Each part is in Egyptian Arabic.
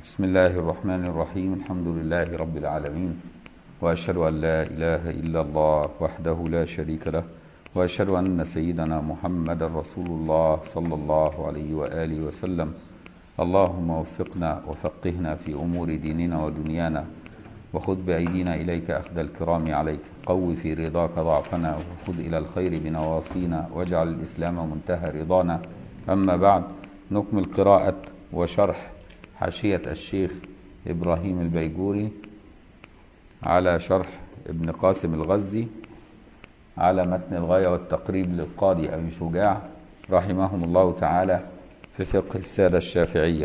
بسم الله الرحمن الرحيم الحمد لله رب العالمين وأشهد أن لا إله إلا الله وحده لا شريك له وأشهد أن سيدنا محمد رسول الله صلى الله عليه وآله وسلم اللهم وفقنا وفقهنا في أمور ديننا ودنيانا وخذ بأيدينا إليك أخذ الكرام عليك قو في رضاك ضعفنا وخذ إلى الخير بنواصينا واجعل الإسلام منتهى رضانا أما بعد نكمل قراءة وشرح حاشية الشيخ إبراهيم البيجوري على شرح ابن قاسم الغزي على متن الغاية والتقريب للقاضي أبي شجاع رحمهم الله تعالى في فقه السادة الشافعية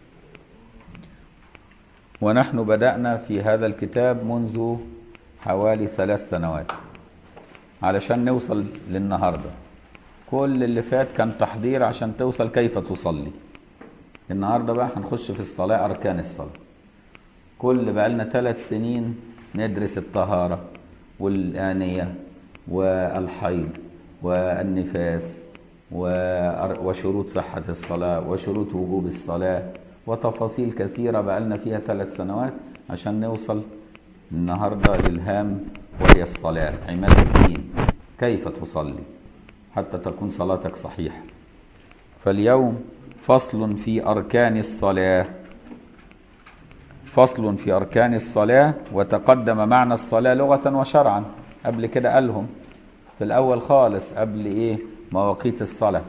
ونحن بدأنا في هذا الكتاب منذ حوالي ثلاث سنوات علشان نوصل للنهاردة كل اللي فات كان تحضير عشان توصل كيف تصلي النهاردة بقى هنخش في الصلاة أركان الصلاة كل بقى لنا ثلاث سنين ندرس الطهارة والآنية والحيض والنفاس وشروط صحة الصلاة وشروط وجوب الصلاة وتفاصيل كثيرة بقى لنا فيها ثلاث سنوات عشان نوصل النهاردة للهام وهي الصلاة عماد الدين كيف تصلي حتى تكون صلاتك صحيحة فاليوم فصل في أركان الصلاة فصل في أركان الصلاة وتقدم معنى الصلاة لغة وشرعا قبل كده قالهم في الأول خالص قبل إيه مواقيت الصلاة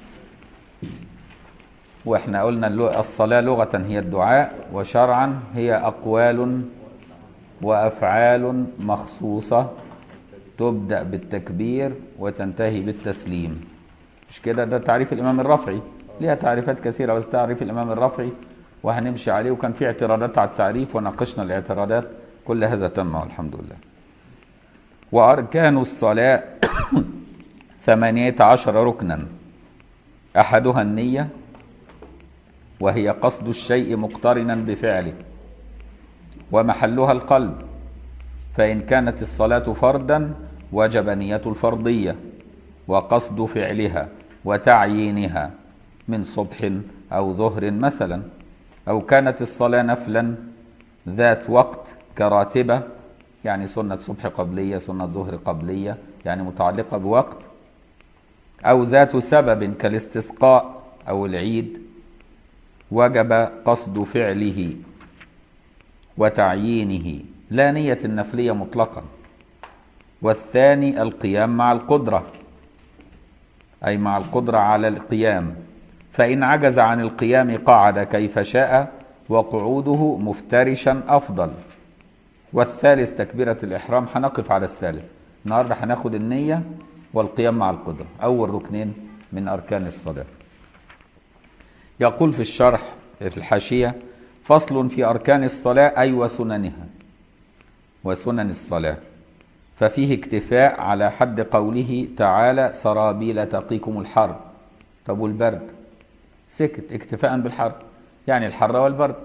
واحنا قلنا الصلاة لغة هي الدعاء وشرعا هي أقوال وأفعال مخصوصة تبدأ بالتكبير وتنتهي بالتسليم مش كده ده تعريف الإمام الرافعي ليها تعريفات كثيرة بس تعريف الإمام الرافعي وهنمشي عليه وكان في اعتراضات على التعريف وناقشنا الاعتراضات كل هذا تم والحمد لله وأركان الصلاة ثمانية عشر ركنا أحدها النية وهي قصد الشيء مقترنا بفعله ومحلها القلب فإن كانت الصلاة فردا وجب نية الفرضية وقصد فعلها وتعيينها من صبح أو ظهر مثلا أو كانت الصلاة نفلا ذات وقت كراتبة يعني سنة صبح قبلية سنة ظهر قبلية يعني متعلقة بوقت أو ذات سبب كالاستسقاء أو العيد وجب قصد فعله وتعيينه لا نية النفلية مطلقا والثاني القيام مع القدرة أي مع القدرة على القيام فإن عجز عن القيام قعد كيف شاء وقعوده مفترشا أفضل والثالث تكبيرة الإحرام هنقف على الثالث النهاردة هناخد النية والقيام مع القدرة أول ركنين من أركان الصلاة يقول في الشرح في الحاشية فصل في أركان الصلاة أي وسننها وسنن الصلاة ففيه اكتفاء على حد قوله تعالى سرابيل تقيكم الحر طب والبرد سكت اكتفاء بالحر يعني الحر والبرد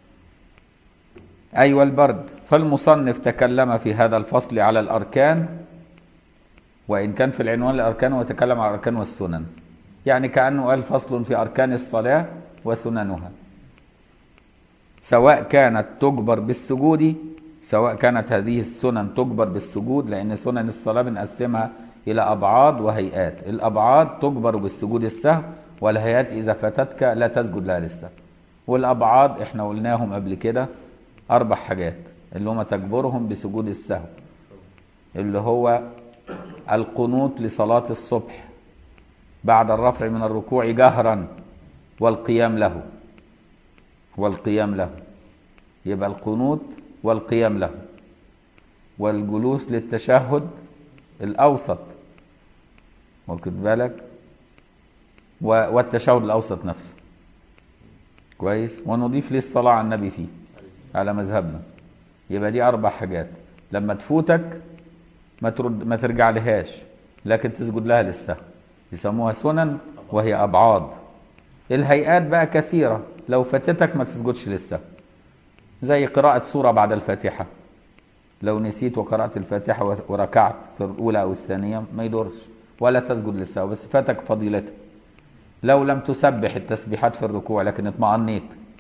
أي والبرد فالمصنف تكلم في هذا الفصل على الأركان وإن كان في العنوان الأركان وتكلم على الأركان والسنن يعني كأنه قال فصل في أركان الصلاة وسننها سواء كانت تجبر بالسجود سواء كانت هذه السنن تجبر بالسجود لأن سنن الصلاة بنقسمها إلى أبعاد وهيئات الأبعاد تجبر بالسجود السهو والهيئات إذا فاتتك لا تسجد لها للسهو والأبعاد إحنا قلناهم قبل كده أربع حاجات اللي هم تجبرهم بسجود السهو اللي هو القنوت لصلاة الصبح بعد الرفع من الركوع جهرا والقيام له والقيام له يبقى القنوت والقيام له والجلوس للتشهد الأوسط واخد بالك والتشهد الأوسط نفسه كويس ونضيف ليه الصلاة على النبي فيه على مذهبنا يبقى دي أربع حاجات لما تفوتك ما ترد ما ترجع لهاش لكن تسجد لها للسهو يسموها سنن وهي أبعاد الهيئات بقى كثيرة لو فاتتك ما تسجدش للسهو زي قراءة سورة بعد الفاتحة لو نسيت وقرأت الفاتحة وركعت في الأولى أو الثانية ما يدورش ولا تسجد للسهو بس فاتك فضيلتها لو لم تسبح التسبيحات في الركوع لكن اطمأنيت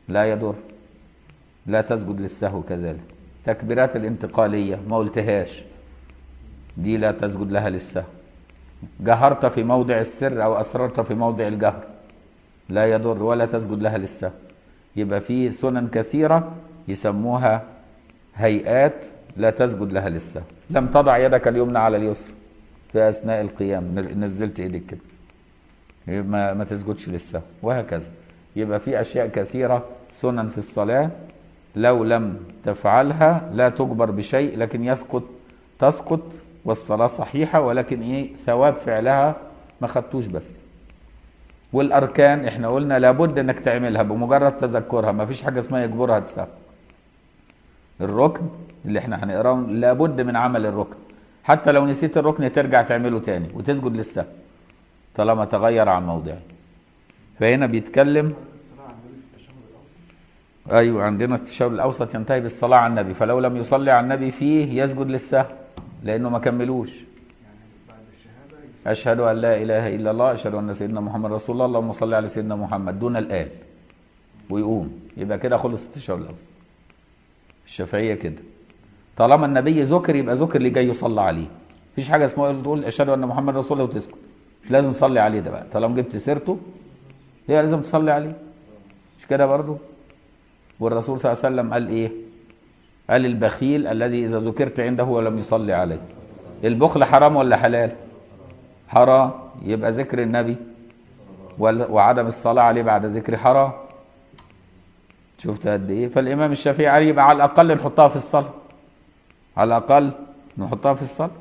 لا يضر لا تسجد للسهو كذلك تكبيرات الانتقالية ما قلتهاش دي لا تسجد لها للسهو جهرت في موضع السر أو أسررت في موضع الجهر لا يضر ولا تسجد لها للسهو يبقى في سنن كثيرة يسموها هيئات لا تسجد لها للسهو لم تضع يدك اليمنى على اليسر في أثناء القيام نزلت إيدك كده ما, ما تسجدش للسهو وهكذا يبقى في أشياء كثيرة سنن في الصلاة لو لم تفعلها لا تجبر بشيء لكن يسقط تسقط والصلاة صحيحة ولكن ايه ثواب فعلها ما خدتوش بس والاركان احنا قلنا لابد انك تعملها بمجرد تذكرها ما فيش حاجة اسمها يجبرها تسهو الركن اللي احنا هنقراه لابد من عمل الركن حتى لو نسيت الركن ترجع تعمله تاني وتسجد للسهو طالما تغير عن موضعه فهنا بيتكلم ايوه عندنا التشاور الاوسط ينتهي بالصلاه على النبي فلو لم يصلي على النبي فيه يسجد للسهو لانه ما كملوش اشهد ان لا اله الا الله اشهد ان سيدنا محمد رسول الله اللهم صل على سيدنا محمد دون الان ويقوم يبقى كده خلص التشاور الاوسط الشافعيه كده طالما النبي ذكر يبقى ذكر اللي جاي يصلى عليه مفيش حاجه اسمها تقول اشهد ان محمد رسول الله وتسكت لازم تصلي عليه ده بقى طالما جبت سيرته هي لازم تصلي عليه مش كده برضه والرسول صلى الله عليه وسلم قال ايه قال البخيل الذي اذا ذكرت عنده ولم يصلي عليه البخل حرام ولا حلال حرام يبقى ذكر النبي وعدم الصلاة عليه بعد ذكر حرام شفت قد ايه فالامام الشافعي قال يبقى على الاقل نحطها في الصلاة على الاقل نحطها في الصلاة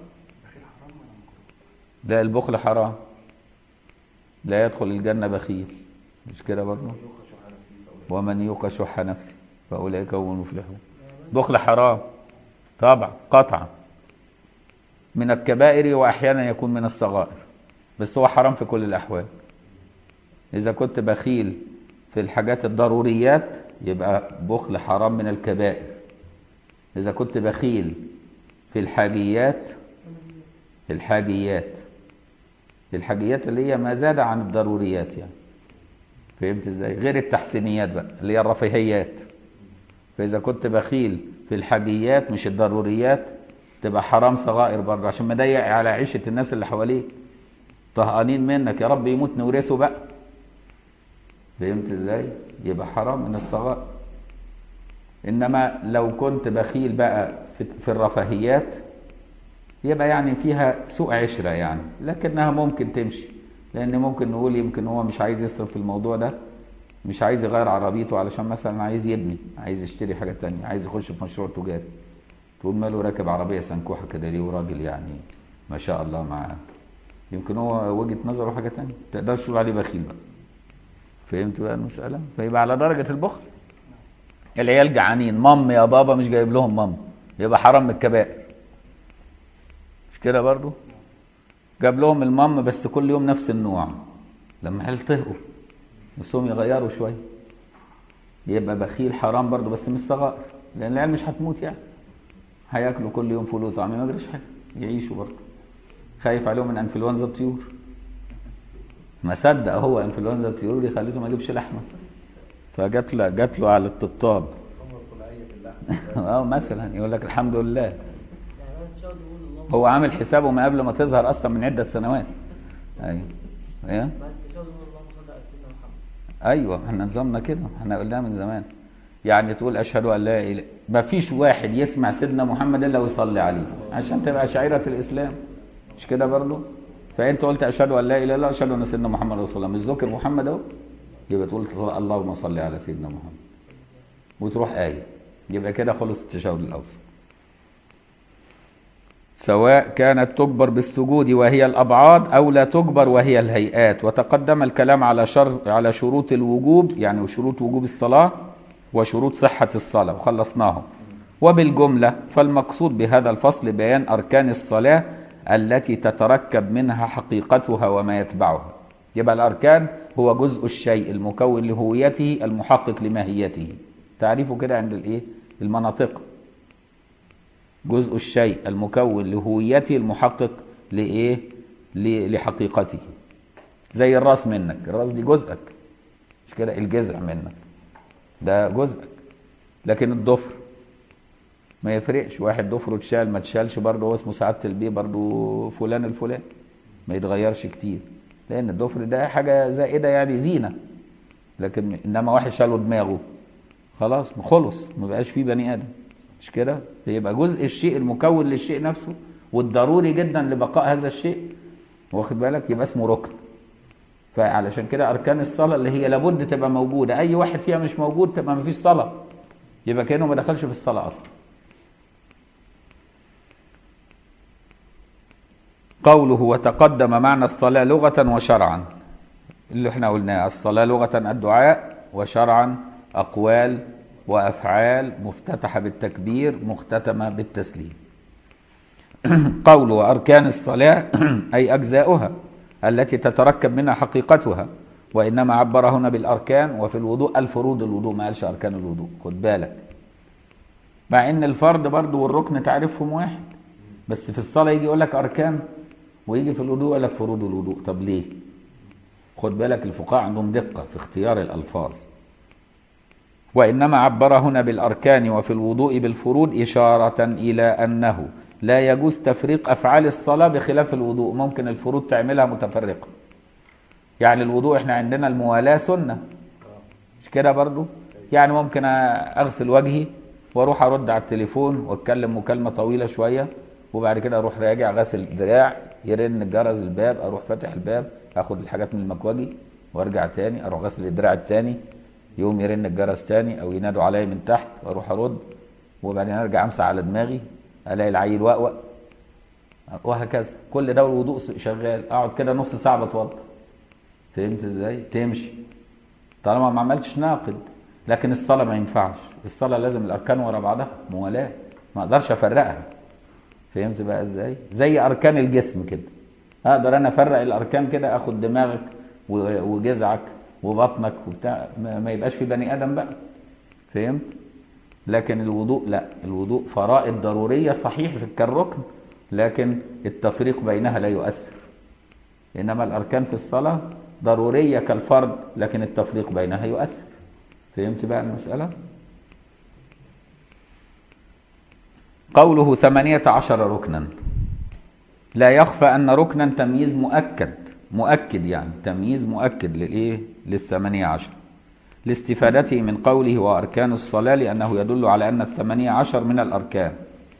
لا البخل حرام لا يدخل الجنة بخيل مش كده برضه ومن يوق شح نفسه فأولئك هم المفلحون بخل حرام طبعا قطعا من الكبائر وأحيانا يكون من الصغائر بس هو حرام في كل الأحوال إذا كنت بخيل في الحاجات الضروريات يبقى بخل حرام من الكبائر إذا كنت بخيل في الحاجيات الحاجيات الحاجيات اللي هي ما زاد عن الضروريات يعني فهمت ازاي غير التحسينيات بقى اللي هي الرفاهيات فاذا كنت بخيل في الحاجيات مش الضروريات تبقى حرام صغائر برضه عشان مضيق على عيشه الناس اللي حواليك طهقانين منك يا رب يموت نورثه بقى فهمت ازاي يبقى حرام من الصغائر انما لو كنت بخيل بقى في, في الرفاهيات يبقى يعني فيها سوء عشره يعني لكنها ممكن تمشي لان ممكن نقول يمكن هو مش عايز يصرف في الموضوع ده مش عايز يغير عربيته علشان مثلا عايز يبني عايز يشتري حاجه تانية عايز يخش في مشروع تجاري تقول ماله راكب عربيه سنكوحه كده ليه وراجل يعني ما شاء الله معاه يمكن هو وجهه نظره حاجه تانية تقدرش تقول عليه بخيل بقى فهمت بقى المساله فيبقى على درجه البخل العيال جعانين مام يا بابا مش جايب لهم مام يبقى حرام من الكبائر مش كده برضو جاب لهم المام بس كل يوم نفس النوع لما عيال طهقوا نفسهم يغيروا شويه يبقى بخيل حرام برضه بس مش صغائر لان العيال مش هتموت يعني هياكلوا كل يوم فول وطعميه ما يجريش حاجه يعيشوا برضه خايف عليهم من انفلونزا الطيور ما صدق هو انفلونزا الطيور اللي خليته ما يجيبش لحمه فجات له جات له على الطبطاب اه مثلا يقول لك الحمد لله هو عامل حسابه من قبل ما تظهر اصلا من عده سنوات ايوه ايه ايوه احنا نظامنا كده احنا قلناها من زمان يعني تقول اشهد ان لا اله ما فيش واحد يسمع سيدنا محمد الا ويصلي عليه عشان تبقى شعيره الاسلام مش كده برضه فانت قلت اشهد ان لا اله الا الله اشهد ان سيدنا محمد رسول الله مش ذكر محمد اهو يبقى تقول اللهم صل على سيدنا محمد وتروح ايه يبقى كده خلص التشهد الاوسط سواء كانت تجبر بالسجود وهي الابعاد او لا تجبر وهي الهيئات وتقدم الكلام على شر على شروط الوجوب يعني شروط وجوب الصلاه وشروط صحه الصلاه وخلصناهم وبالجمله فالمقصود بهذا الفصل بيان اركان الصلاه التي تتركب منها حقيقتها وما يتبعها يبقى الاركان هو جزء الشيء المكون لهويته المحقق لماهيته تعريفه كده عند الايه المناطق جزء الشيء المكون لهويته المحقق لايه لحقيقته زي الراس منك الراس دي جزءك مش كده الجذع منك ده جزء لكن الضفر ما يفرقش واحد ضفره اتشال ما اتشالش برضه هو اسمه سعاده البيه برضه فلان الفلان ما يتغيرش كتير لان الضفر ده حاجه زائده يعني زينه لكن انما واحد شاله دماغه خلاص خلص ما بقاش فيه بني ادم مش كده يبقى جزء الشيء المكون للشيء نفسه والضروري جدا لبقاء هذا الشيء واخد بالك يبقى اسمه ركن فعلشان كده اركان الصلاه اللي هي لابد تبقى موجوده اي واحد فيها مش موجود تبقى ما فيش صلاه يبقى كانه ما دخلش في الصلاه اصلا قوله وتقدم معنى الصلاه لغه وشرعا اللي احنا قلناه الصلاه لغه الدعاء وشرعا اقوال وافعال مفتتحه بالتكبير مختتمه بالتسليم قول واركان الصلاه اي اجزاؤها التي تتركب منها حقيقتها وانما عبر هنا بالاركان وفي الوضوء الفروض الوضوء ما قالش اركان الوضوء خد بالك مع ان الفرض برضه والركن تعرفهم واحد بس في الصلاه يجي يقول لك اركان ويجي في الوضوء يقول لك فروض الوضوء طب ليه خد بالك الفقهاء عندهم دقه في اختيار الالفاظ وانما عبر هنا بالاركان وفي الوضوء بالفروض اشاره الى انه لا يجوز تفريق افعال الصلاه بخلاف الوضوء ممكن الفروض تعملها متفرقه يعني الوضوء احنا عندنا الموالاه سنه مش كده برضو يعني ممكن اغسل وجهي واروح ارد على التليفون واتكلم مكالمه طويله شويه وبعد كده اروح راجع غاسل دراع يرن الجرس الباب اروح فاتح الباب اخد الحاجات من المكوجي وارجع تاني اروح غاسل الدراع التاني يقوم يرن الجرس تاني او ينادوا عليا من تحت واروح ارد وبعدين ارجع امسح على دماغي الاقي العيل وقوق وهكذا كل ده الوضوء شغال اقعد كده نص ساعه بتوضى فهمت ازاي تمشي طالما ما عملتش ناقد لكن الصلاه ما ينفعش الصلاه لازم الاركان ورا بعضها موالاه ما اقدرش افرقها فهمت بقى ازاي زي اركان الجسم كده اقدر انا افرق الاركان كده اخد دماغك وجذعك وبطنك وبتاع ما يبقاش في بني ادم بقى فهمت لكن الوضوء لا الوضوء فرائض ضروريه صحيح كالركن لكن التفريق بينها لا يؤثر انما الاركان في الصلاه ضروريه كالفرض لكن التفريق بينها يؤثر فهمت بقى المساله قوله ثمانية عشر ركنا لا يخفى أن ركنا تمييز مؤكد مؤكد يعني تمييز مؤكد للإيه للثمانية عشر لاستفادته من قوله وأركان الصلاة لأنه يدل على أن الثمانية عشر من الأركان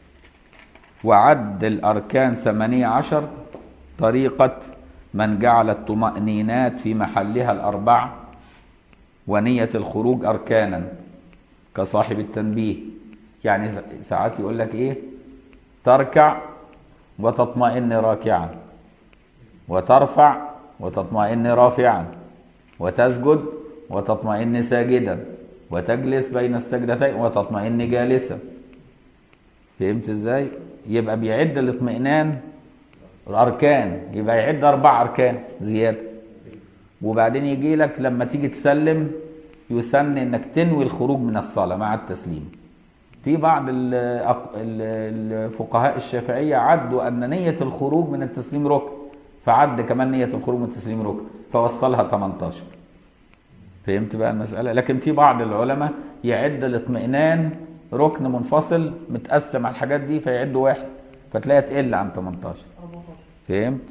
وعد الأركان ثمانية عشر طريقة من جعل الطمأنينات في محلها الأربع ونية الخروج أركانا كصاحب التنبيه يعني ساعات يقول لك إيه تركع وتطمئن راكعا وترفع وتطمئن رافعا وتسجد وتطمئن ساجدا وتجلس بين السجدتين وتطمئن جالسا فهمت ازاي يبقى بيعد الاطمئنان الاركان يبقى يعد اربع اركان زياده وبعدين يجي لك لما تيجي تسلم يسن انك تنوي الخروج من الصلاه مع التسليم في بعض الفقهاء الشافعيه عدوا ان نيه الخروج من التسليم ركن فعد كمان نيه الخروج من التسليم ركن فوصلها 18 فهمت بقى المسألة لكن في بعض العلماء يعد الاطمئنان ركن منفصل متقسم على الحاجات دي فيعد واحد فتلاقيها تقل عن 18 فهمت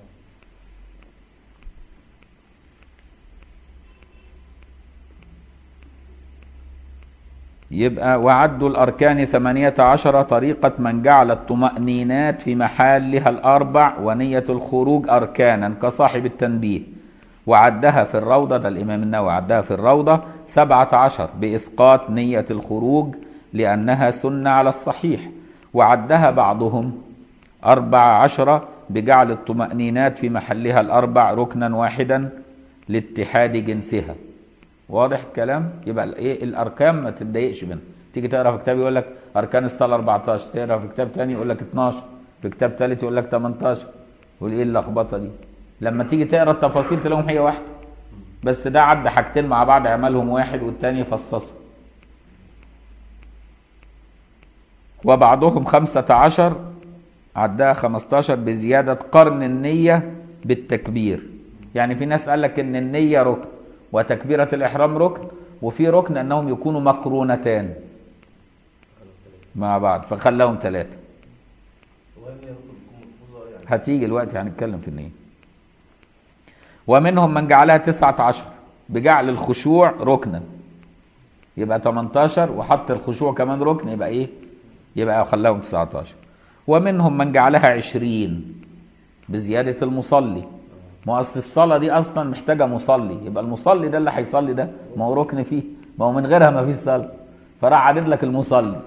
يبقى وعد الأركان ثمانية عشر طريقة من جعل الطمأنينات في محلها الأربع ونية الخروج أركانا كصاحب التنبيه وعدها في الروضة ده الإمام النووي عدها في الروضة سبعة عشر بإسقاط نية الخروج لأنها سنة على الصحيح وعدها بعضهم أربع عشر بجعل الطمأنينات في محلها الأربع ركنا واحدا لاتحاد جنسها واضح الكلام يبقى الايه الاركان ما تتضايقش منها تيجي تقرا في كتاب يقول لك اركان الصلاه 14 تقرا في كتاب تاني يقول لك 12 في كتاب ثالث يقول لك 18 يقول ايه اللخبطه دي لما تيجي تقرا التفاصيل تلاقيهم هي واحده بس ده عد حاجتين مع بعض عملهم واحد والتاني فصصهم وبعضهم خمسة عشر عدها خمستاشر بزيادة قرن النية بالتكبير يعني في ناس قال لك ان النية ركن وتكبيرة الإحرام ركن وفي ركن انهم يكونوا مقرونتان مع بعض فخلاهم ثلاثه وهل هي ركن بتكون ملحوظه يعني هتيجي الوقت هنتكلم في النية ومنهم من جعلها تسعة عشر بجعل الخشوع ركنا يبقى 18 وحط الخشوع كمان ركن يبقى ايه يبقى خلاهم 19 ومنهم من جعلها 20 بزيادة المصلي ما هو اصل الصلاة دي اصلا محتاجة مصلي يبقى المصلي ده اللي هيصلي ده ما هو ركن فيه ما هو من غيرها ما فيش صلاة فراح عدد لك المصلي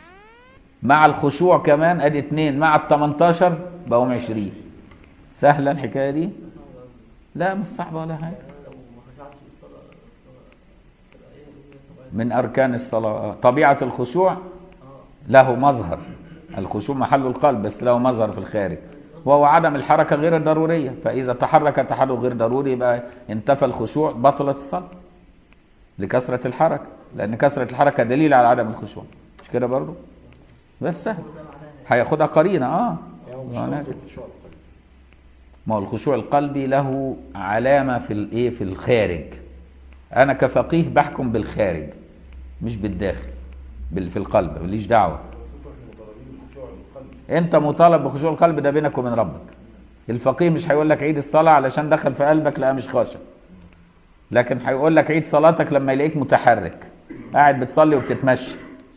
مع الخشوع كمان ادي اتنين مع ال 18 بقوا 20 سهله الحكايه دي لا مش صعبه ولا حاجه لو ما خشعتش في الصلاة الصلاة تبقى ايه الأولى طبعا من اركان الصلاه طبيعه الخشوع اه له مظهر الخشوع محل القلب بس له مظهر في الخارج وهو عدم الحركه غير الضروريه فاذا تحرك تحرك غير ضروري يبقى انتفى الخشوع بطلت الصلاه لكثره الحركه لان كثره الحركه دليل على عدم الخشوع مش كده برضه بس سهل ده معناها هياخدها قرينه اه يعني هو مش معناها قصده كده. الخشوع القلبي ما هو الخشوع القلبي له علامة في الايه في الخارج انا كفقيه بحكم بالخارج مش بالداخل بال- في القلب ماليش دعوة بس انتوا احنا مطالبين بالخشوع القلبي انت مطالب بخشوع القلب ده بينك وبين ربك الفقيه مش هيقول لك عيد الصلاة علشان دخل في قلبك لا مش خاشع لكن هيقول لك عيد صلاتك لما يلاقيك متحرك قاعد بتصلي وبتتمشى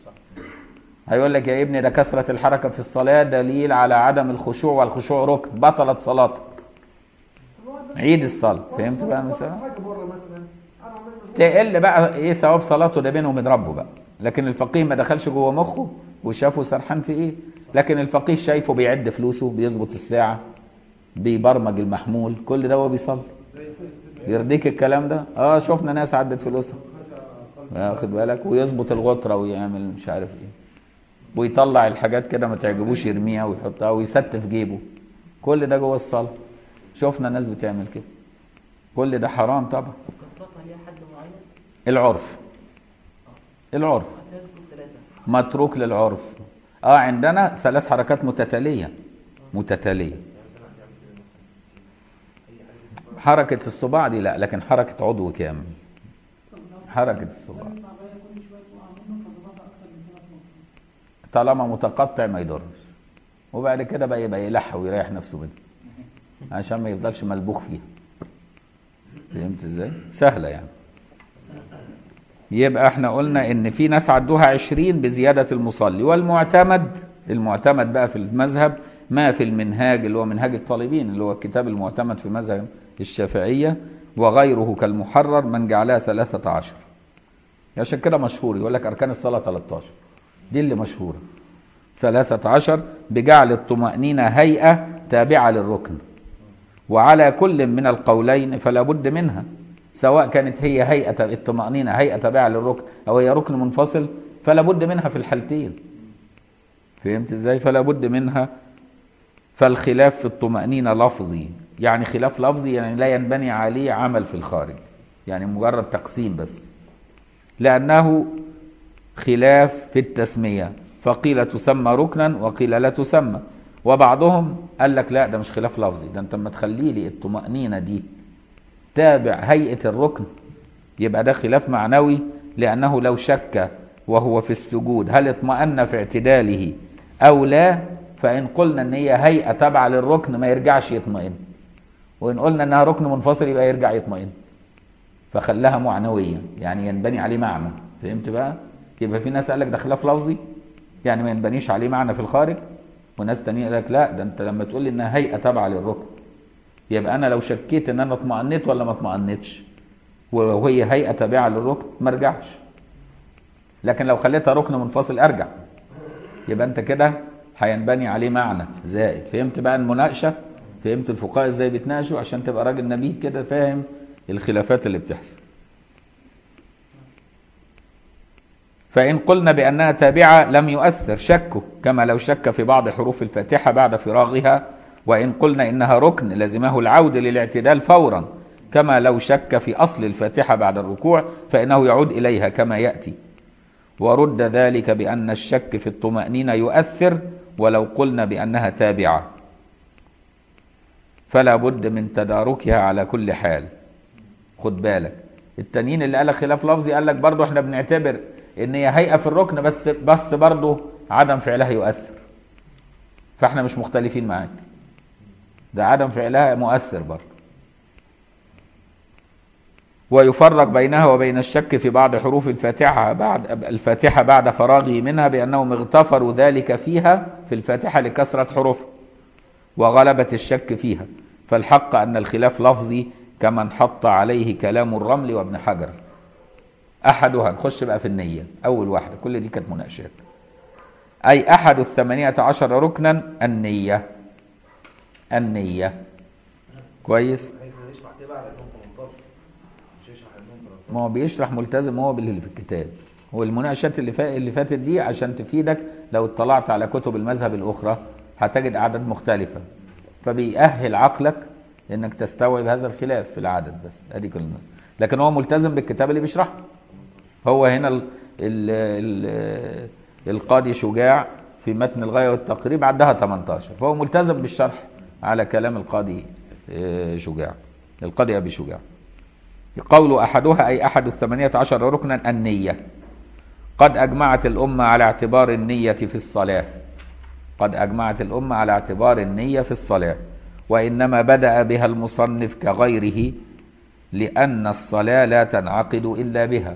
هيقول لك يا ابني ده كثرة الحركة في الصلاة دليل على عدم الخشوع والخشوع ركن بطلت صلاتك عيد الصلاة فهمت بقى المسألة؟ حاجه بره مثلا انا عملت تقل بقى ايه ثواب صلاته ده بينه وبين ربه بقى لكن الفقيه ما دخلش جوه مخه وشافه سرحان في ايه لكن الفقيه شايفه بيعد فلوسه بيظبط الساعه بيبرمج المحمول كل ده هو بيصلي يرضيك الكلام ده اه شفنا ناس عدت فلوسها واخد بالك ويظبط الغطره ويعمل مش عارف ايه ويطلع الحاجات كده ما تعجبوش يرميها ويحطها ويستف جيبه كل ده جوه الصلاه شفنا ناس بتعمل كده كل ده حرام طبعا كفرتها ليها حد معين العرف العرف هتذكر ثلاثة متروك للعرف اه عندنا ثلاث حركات متتاليه متتاليه حركه الصباع دي لا لكن حركه عضو كامل حركه الصباع طالما متقطع ما يضرش وبعد كده بقى يبقى يلح ويريح نفسه منه عشان ما يفضلش ملبوخ فيها فهمت ازاي سهله يعني يبقى احنا قلنا ان في ناس عدوها عشرين بزيادة المصلي والمعتمد المعتمد بقى في المذهب ما في المنهاج اللي هو منهاج الطالبين اللي هو الكتاب المعتمد في مذهب الشافعية وغيره كالمحرر من جعلها ثلاثة عشر عشان كده مشهور يقول لك أركان الصلاة 13 دي اللي مشهورة ثلاثة عشر بجعل الطمأنينة هيئة تابعة للركن وعلى كل من القولين فلا بد منها سواء كانت هي هيئة الطمأنينة هيئة تابعة للركن أو هي ركن منفصل فلا بد منها في الحالتين فهمت ازاي فلا بد منها فالخلاف في الطمأنينة لفظي يعني خلاف لفظي يعني لا ينبني عليه عمل في الخارج يعني مجرد تقسيم بس لأنه خلاف في التسمية فقيل تسمى ركنا وقيل لا تسمى وبعضهم قال لك لا ده مش خلاف لفظي ده انت اما تخلي لي الطمأنينة دي تابع هيئة الركن يبقى ده خلاف معنوي لأنه لو شك وهو في السجود هل اطمأن في اعتداله أو لا فإن قلنا إن هي هيئة تابعة للركن ما يرجعش يطمئن وإن قلنا إنها ركن منفصل يبقى يرجع يطمئن فخلاها معنوية يعني ينبني عليه معنى فهمت بقى؟ يبقى في ناس قال لك ده خلاف لفظي يعني ما ينبنيش عليه معنى في الخارج وناس تانية قال لك لا ده انت لما تقول لي انها هيئة تابعة للركن يبقى انا لو شكيت ان انا اطمأنيت ولا ما اطمأنيتش وهي هيئة تابعة للركن ما ارجعش لكن لو خليتها ركن منفصل ارجع يبقى انت كده هينبني عليه معنى زائد فهمت بقى المناقشة فهمت الفقهاء ازاي بيتناقشوا عشان تبقى راجل نبيه كده فاهم الخلافات اللي بتحصل فإن قلنا بأنها تابعة لم يؤثر شكه كما لو شك في بعض حروف الفاتحة بعد فراغها وإن قلنا إنها ركن لزمه العودة للاعتدال فورا كما لو شك في أصل الفاتحة بعد الركوع فإنه يعود إليها كما يأتي ورد ذلك بأن الشك في الطمأنينة يؤثر ولو قلنا بأنها تابعة فلا بد من تداركها على كل حال خد بالك التانيين اللي قال لك خلاف لفظي قال لك برضه احنا بنعتبر ان هي هيئه في الركن بس بس برضه عدم فعلها يؤثر فاحنا مش مختلفين معاك ده عدم فعلها مؤثر برضه ويفرق بينها وبين الشك في بعض حروف الفاتحة بعد الفاتحة بعد فراغه منها بأنهم اغتفروا ذلك فيها في الفاتحة لكثرة حروفها وغلبة الشك فيها فالحق أن الخلاف لفظي كما انحط عليه كلام الرمل وابن حجر أحدها نخش بقى في النية أول واحدة كل دي كانت مناقشات أي أحد الثمانية عشر ركنا النية النية كويس هيشرح كده بقى على انهم 18 مش هيشرح انهم 13 ما هو بيشرح ملتزم هو باللي في الكتاب هو المناقشات اللي فا... اللي فاتت دي عشان تفيدك لو اطلعت على كتب المذهب الاخرى هتجد اعداد مختلفه فبيأهل عقلك انك تستوعب هذا الخلاف في العدد بس ادي كل الناس لكن هو ملتزم بالكتاب اللي بيشرحه هو هنا ال... ال... ال... القاضي شجاع في متن الغايه والتقريب عدها 18 فهو ملتزم بالشرح على كلام القاضي آه، شجاع القاضي ابي شجاع قول أحدها أي أحد الثمانية عشر ركنا النية قد أجمعت الأمة على اعتبار النية في الصلاة قد أجمعت الأمة على اعتبار النية في الصلاة وإنما بدأ بها المصنف كغيره لأن الصلاة لا تنعقد إلا بها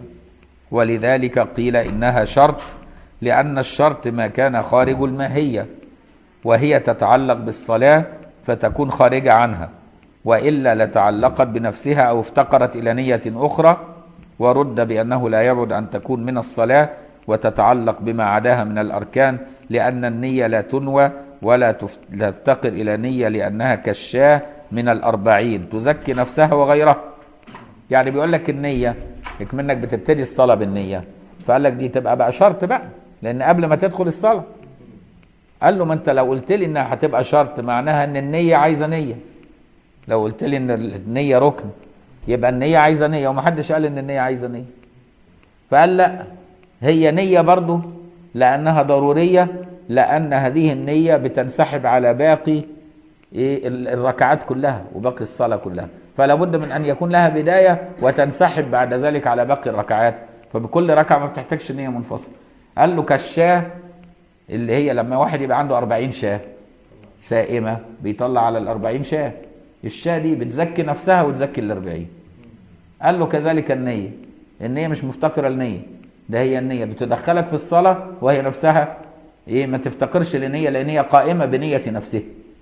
ولذلك قيل إنها شرط لأن الشرط ما كان خارج الماهية وهي تتعلق بالصلاة فتكون خارجة عنها وإلا لتعلقت بنفسها أو افتقرت إلى نية أخرى ورد بأنه لا يبعد أن تكون من الصلاة وتتعلق بما عداها من الأركان لأن النية لا تنوى ولا تف- لا تفتقر إلى نية لأنها كالشاة من الأربعين تزكي نفسها وغيرها يعني بيقول لك النية منك بتبتدي الصلاة بالنية فقال لك دي تبقى بقى شرط بقى لأن قبل ما تدخل الصلاة قال له ما انت لو قلت لي انها هتبقى شرط معناها ان النية عايزة نية لو قلت لي ان النية ركن يبقى النية عايزة نية ومحدش قال ان النية عايزة نية فقال لا هي نية برضو لأنها ضرورية لأن هذه النية بتنسحب على باقي إيه ال- الركعات كلها وباقي الصلاة كلها فلا بد من أن يكون لها بداية وتنسحب بعد ذلك على باقي الركعات فبكل ركعة ما بتحتاجش نية منفصلة قال له كالشاه اللي هي لما واحد يبقى عنده 40 شاه سائمة بيطلع على الأربعين شاه الشاه دي بتزكي نفسها وتزكي الأربعين قال له كذلك النية النية مش مفتقرة لنية ده هي النية بتدخلك في الصلاة وهي نفسها ايه ما تفتقرش لنية لأن هي قائمة بنية نفسها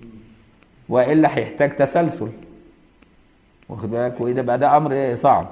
وإلا هيحتاج تسلسل واخد بالك وإذا بقى ده أمر إيه صعب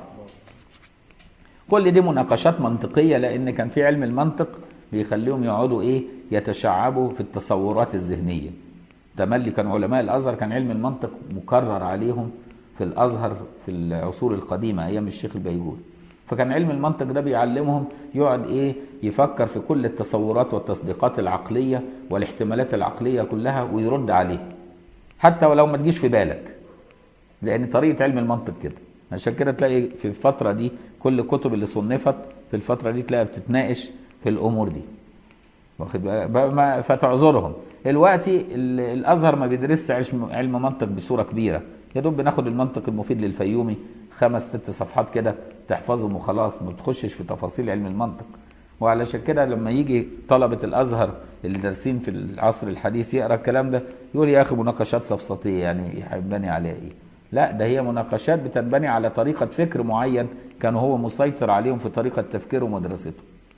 كل دي مناقشات منطقية لأن كان في علم المنطق بيخليهم يقعدوا إيه يتشعبوا في التصورات الذهنية تملي كان علماء الأزهر كان علم المنطق مكرر عليهم في الأزهر في العصور القديمة أيام الشيخ البيجوري فكان علم المنطق ده بيعلمهم يقعد إيه يفكر في كل التصورات والتصديقات العقلية والاحتمالات العقلية كلها ويرد عليها حتى ولو ما تجيش في بالك لان طريقه علم المنطق كده عشان كده تلاقي في الفتره دي كل الكتب اللي صنفت في الفتره دي تلاقي بتتناقش في الامور دي واخد بالك بقى ما- فتعذرهم دلوقتي ال- الازهر ما بيدرسش علم علم منطق بصوره كبيره يا دوب بناخد المنطق المفيد للفيومي خمس ست صفحات كده تحفظهم وخلاص ما بتخشش في تفاصيل علم المنطق وعلشان كده لما يجي طلبة الأزهر اللي دارسين في العصر الحديث يقرأ الكلام ده يقول يا أخي مناقشات سفسطية يعني هينبني عليها إيه؟ لا ده هي مناقشات بتنبني على طريقة فكر معين كان هو مسيطر عليهم في طريقة تفكيرهم ودراسته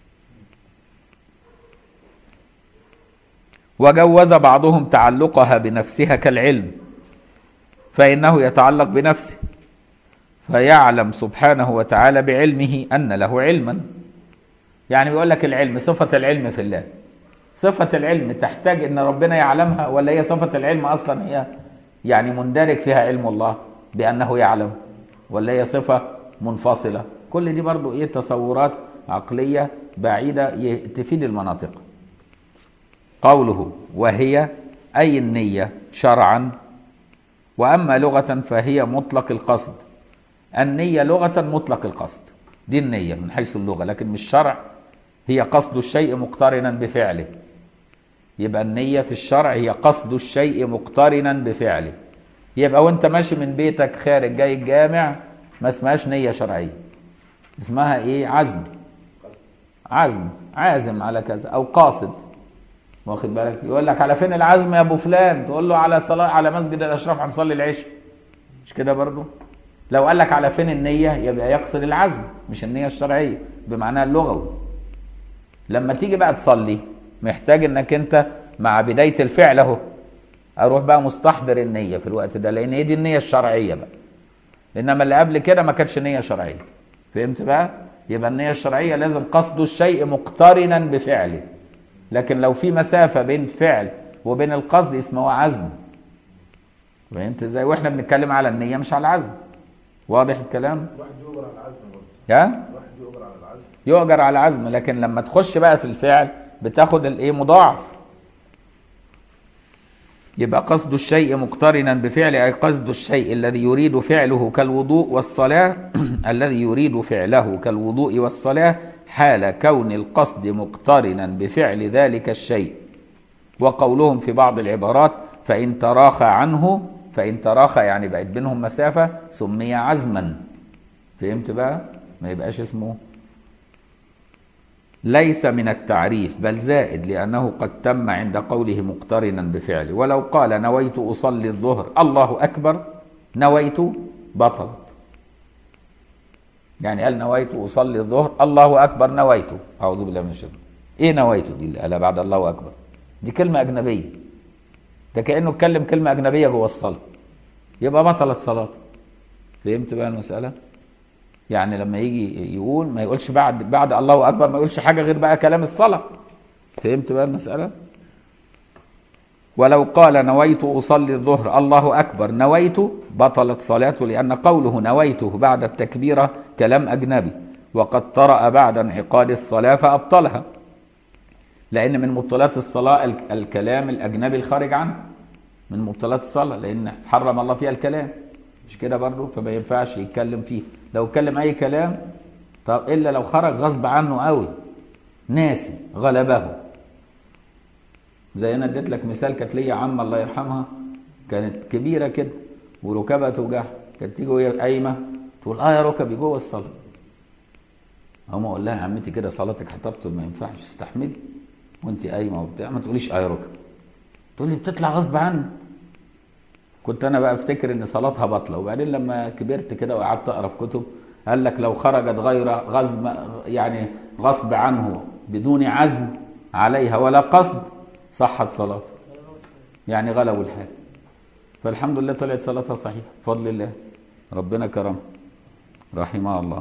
وجوز بعضهم تعلقها بنفسها كالعلم فإنه يتعلق بنفسه فيعلم سبحانه وتعالى بعلمه أن له علما يعني بيقول لك العلم صفة العلم في الله صفة العلم تحتاج ان ربنا يعلمها ولا هي صفة العلم اصلا هي يعني مندرج فيها علم الله بانه يعلم ولا هي صفة منفصلة كل دي برضو ايه تصورات عقلية بعيدة ي- تفيد المناطق قوله وهي اي النية شرعا واما لغة فهي مطلق القصد النية لغة مطلق القصد دي النية من حيث اللغة لكن مش شرع هي قصد الشيء مقترنا بفعله يبقى النية في الشرع هي قصد الشيء مقترنا بفعله يبقى وانت ماشي من بيتك خارج جاي الجامع ما اسمهاش نية شرعية اسمها ايه عزم عزم عازم على كذا او قاصد واخد بالك يقول لك على فين العزم يا ابو فلان تقول له على صلاه على مسجد الاشراف هنصلي العشاء مش كده برضو لو قال لك على فين النيه يبقى يقصد العزم مش النيه الشرعيه بمعناها اللغوي لما تيجي بقى تصلي محتاج انك انت مع بدايه الفعل اهو اروح بقى مستحضر النيه في الوقت ده لان هي دي النيه الشرعيه بقى انما اللي قبل كده ما كانتش نيه شرعيه فهمت بقى يبقى النيه الشرعيه لازم قصد الشيء مقترنا بفعله لكن لو في مسافه بين فعل وبين القصد اسمه عزم فهمت ازاي واحنا بنتكلم على النيه مش على العزم واضح الكلام الواحد يؤجر على العزم برضه ها الواحد يؤجر على العزم يؤجر على العزم لكن لما تخش بقى في الفعل بتاخد الايه مضاعف يبقى قصد الشيء مقترنا بفعل أي قصد الشيء الذي يريد فعله كالوضوء والصلاة الذي يريد فعله كالوضوء والصلاة حال كون القصد مقترنا بفعل ذلك الشيء وقولهم في بعض العبارات فإن تراخى عنه فإن تراخى يعني بقت بينهم مسافة سمي عزما فهمت بقى ما يبقاش اسمه ليس من التعريف بل زائد لأنه قد تم عند قوله مقترنا بفعله ولو قال نويت أصلي الظهر الله أكبر نويت بطلت يعني قال نويت أصلي الظهر الله أكبر نويت أعوذ بالله من الشيطان إيه نويت دي اللي قالها بعد الله أكبر دي كلمة أجنبية ده كأنه اتكلم كلمة أجنبية جوه الصلاة يبقى بطلت صلاته فهمت بقى المسألة؟ يعني لما يجي يقول ما يقولش بعد بعد الله اكبر ما يقولش حاجه غير بقى كلام الصلاه فهمت بقى المساله ولو قال نويت اصلي الظهر الله اكبر نويت بطلت صلاته لان قوله نويته بعد التكبيره كلام اجنبي وقد طرأ بعد انعقاد الصلاه فابطلها لان من مبطلات الصلاه ال- الكلام الاجنبي الخارج عنه من مبطلات الصلاه لان حرم الله فيها الكلام مش كده برضه فما ينفعش يتكلم فيه لو اتكلم اي كلام طب الا لو خرج غصب عنه قوي ناسي غلبه زي انا اديت لك مثال كانت ليا عمه الله يرحمها كانت كبيره كده وركبها توجعها كانت تيجي وهي قايمه تقول اه يا ركبي جوه الصلاه اقوم اقول لها يا عمتي كده صلاتك هتبطل ما ينفعش استحملي وانت قايمه وبتاع ما تقوليش اه يا ركبي تقول لي بتطلع غصب عنك كنت انا بقى افتكر ان صلاتها باطله وبعدين لما كبرت كده وقعدت اقرا في كتب قال لك لو خرجت غير غصب يعني غصب عنه بدون عزم عليها ولا قصد صحت صلاته يعني غلبوا الحال فالحمد لله طلعت صلاتها صحيحه بفضل الله ربنا كرم رحمه الله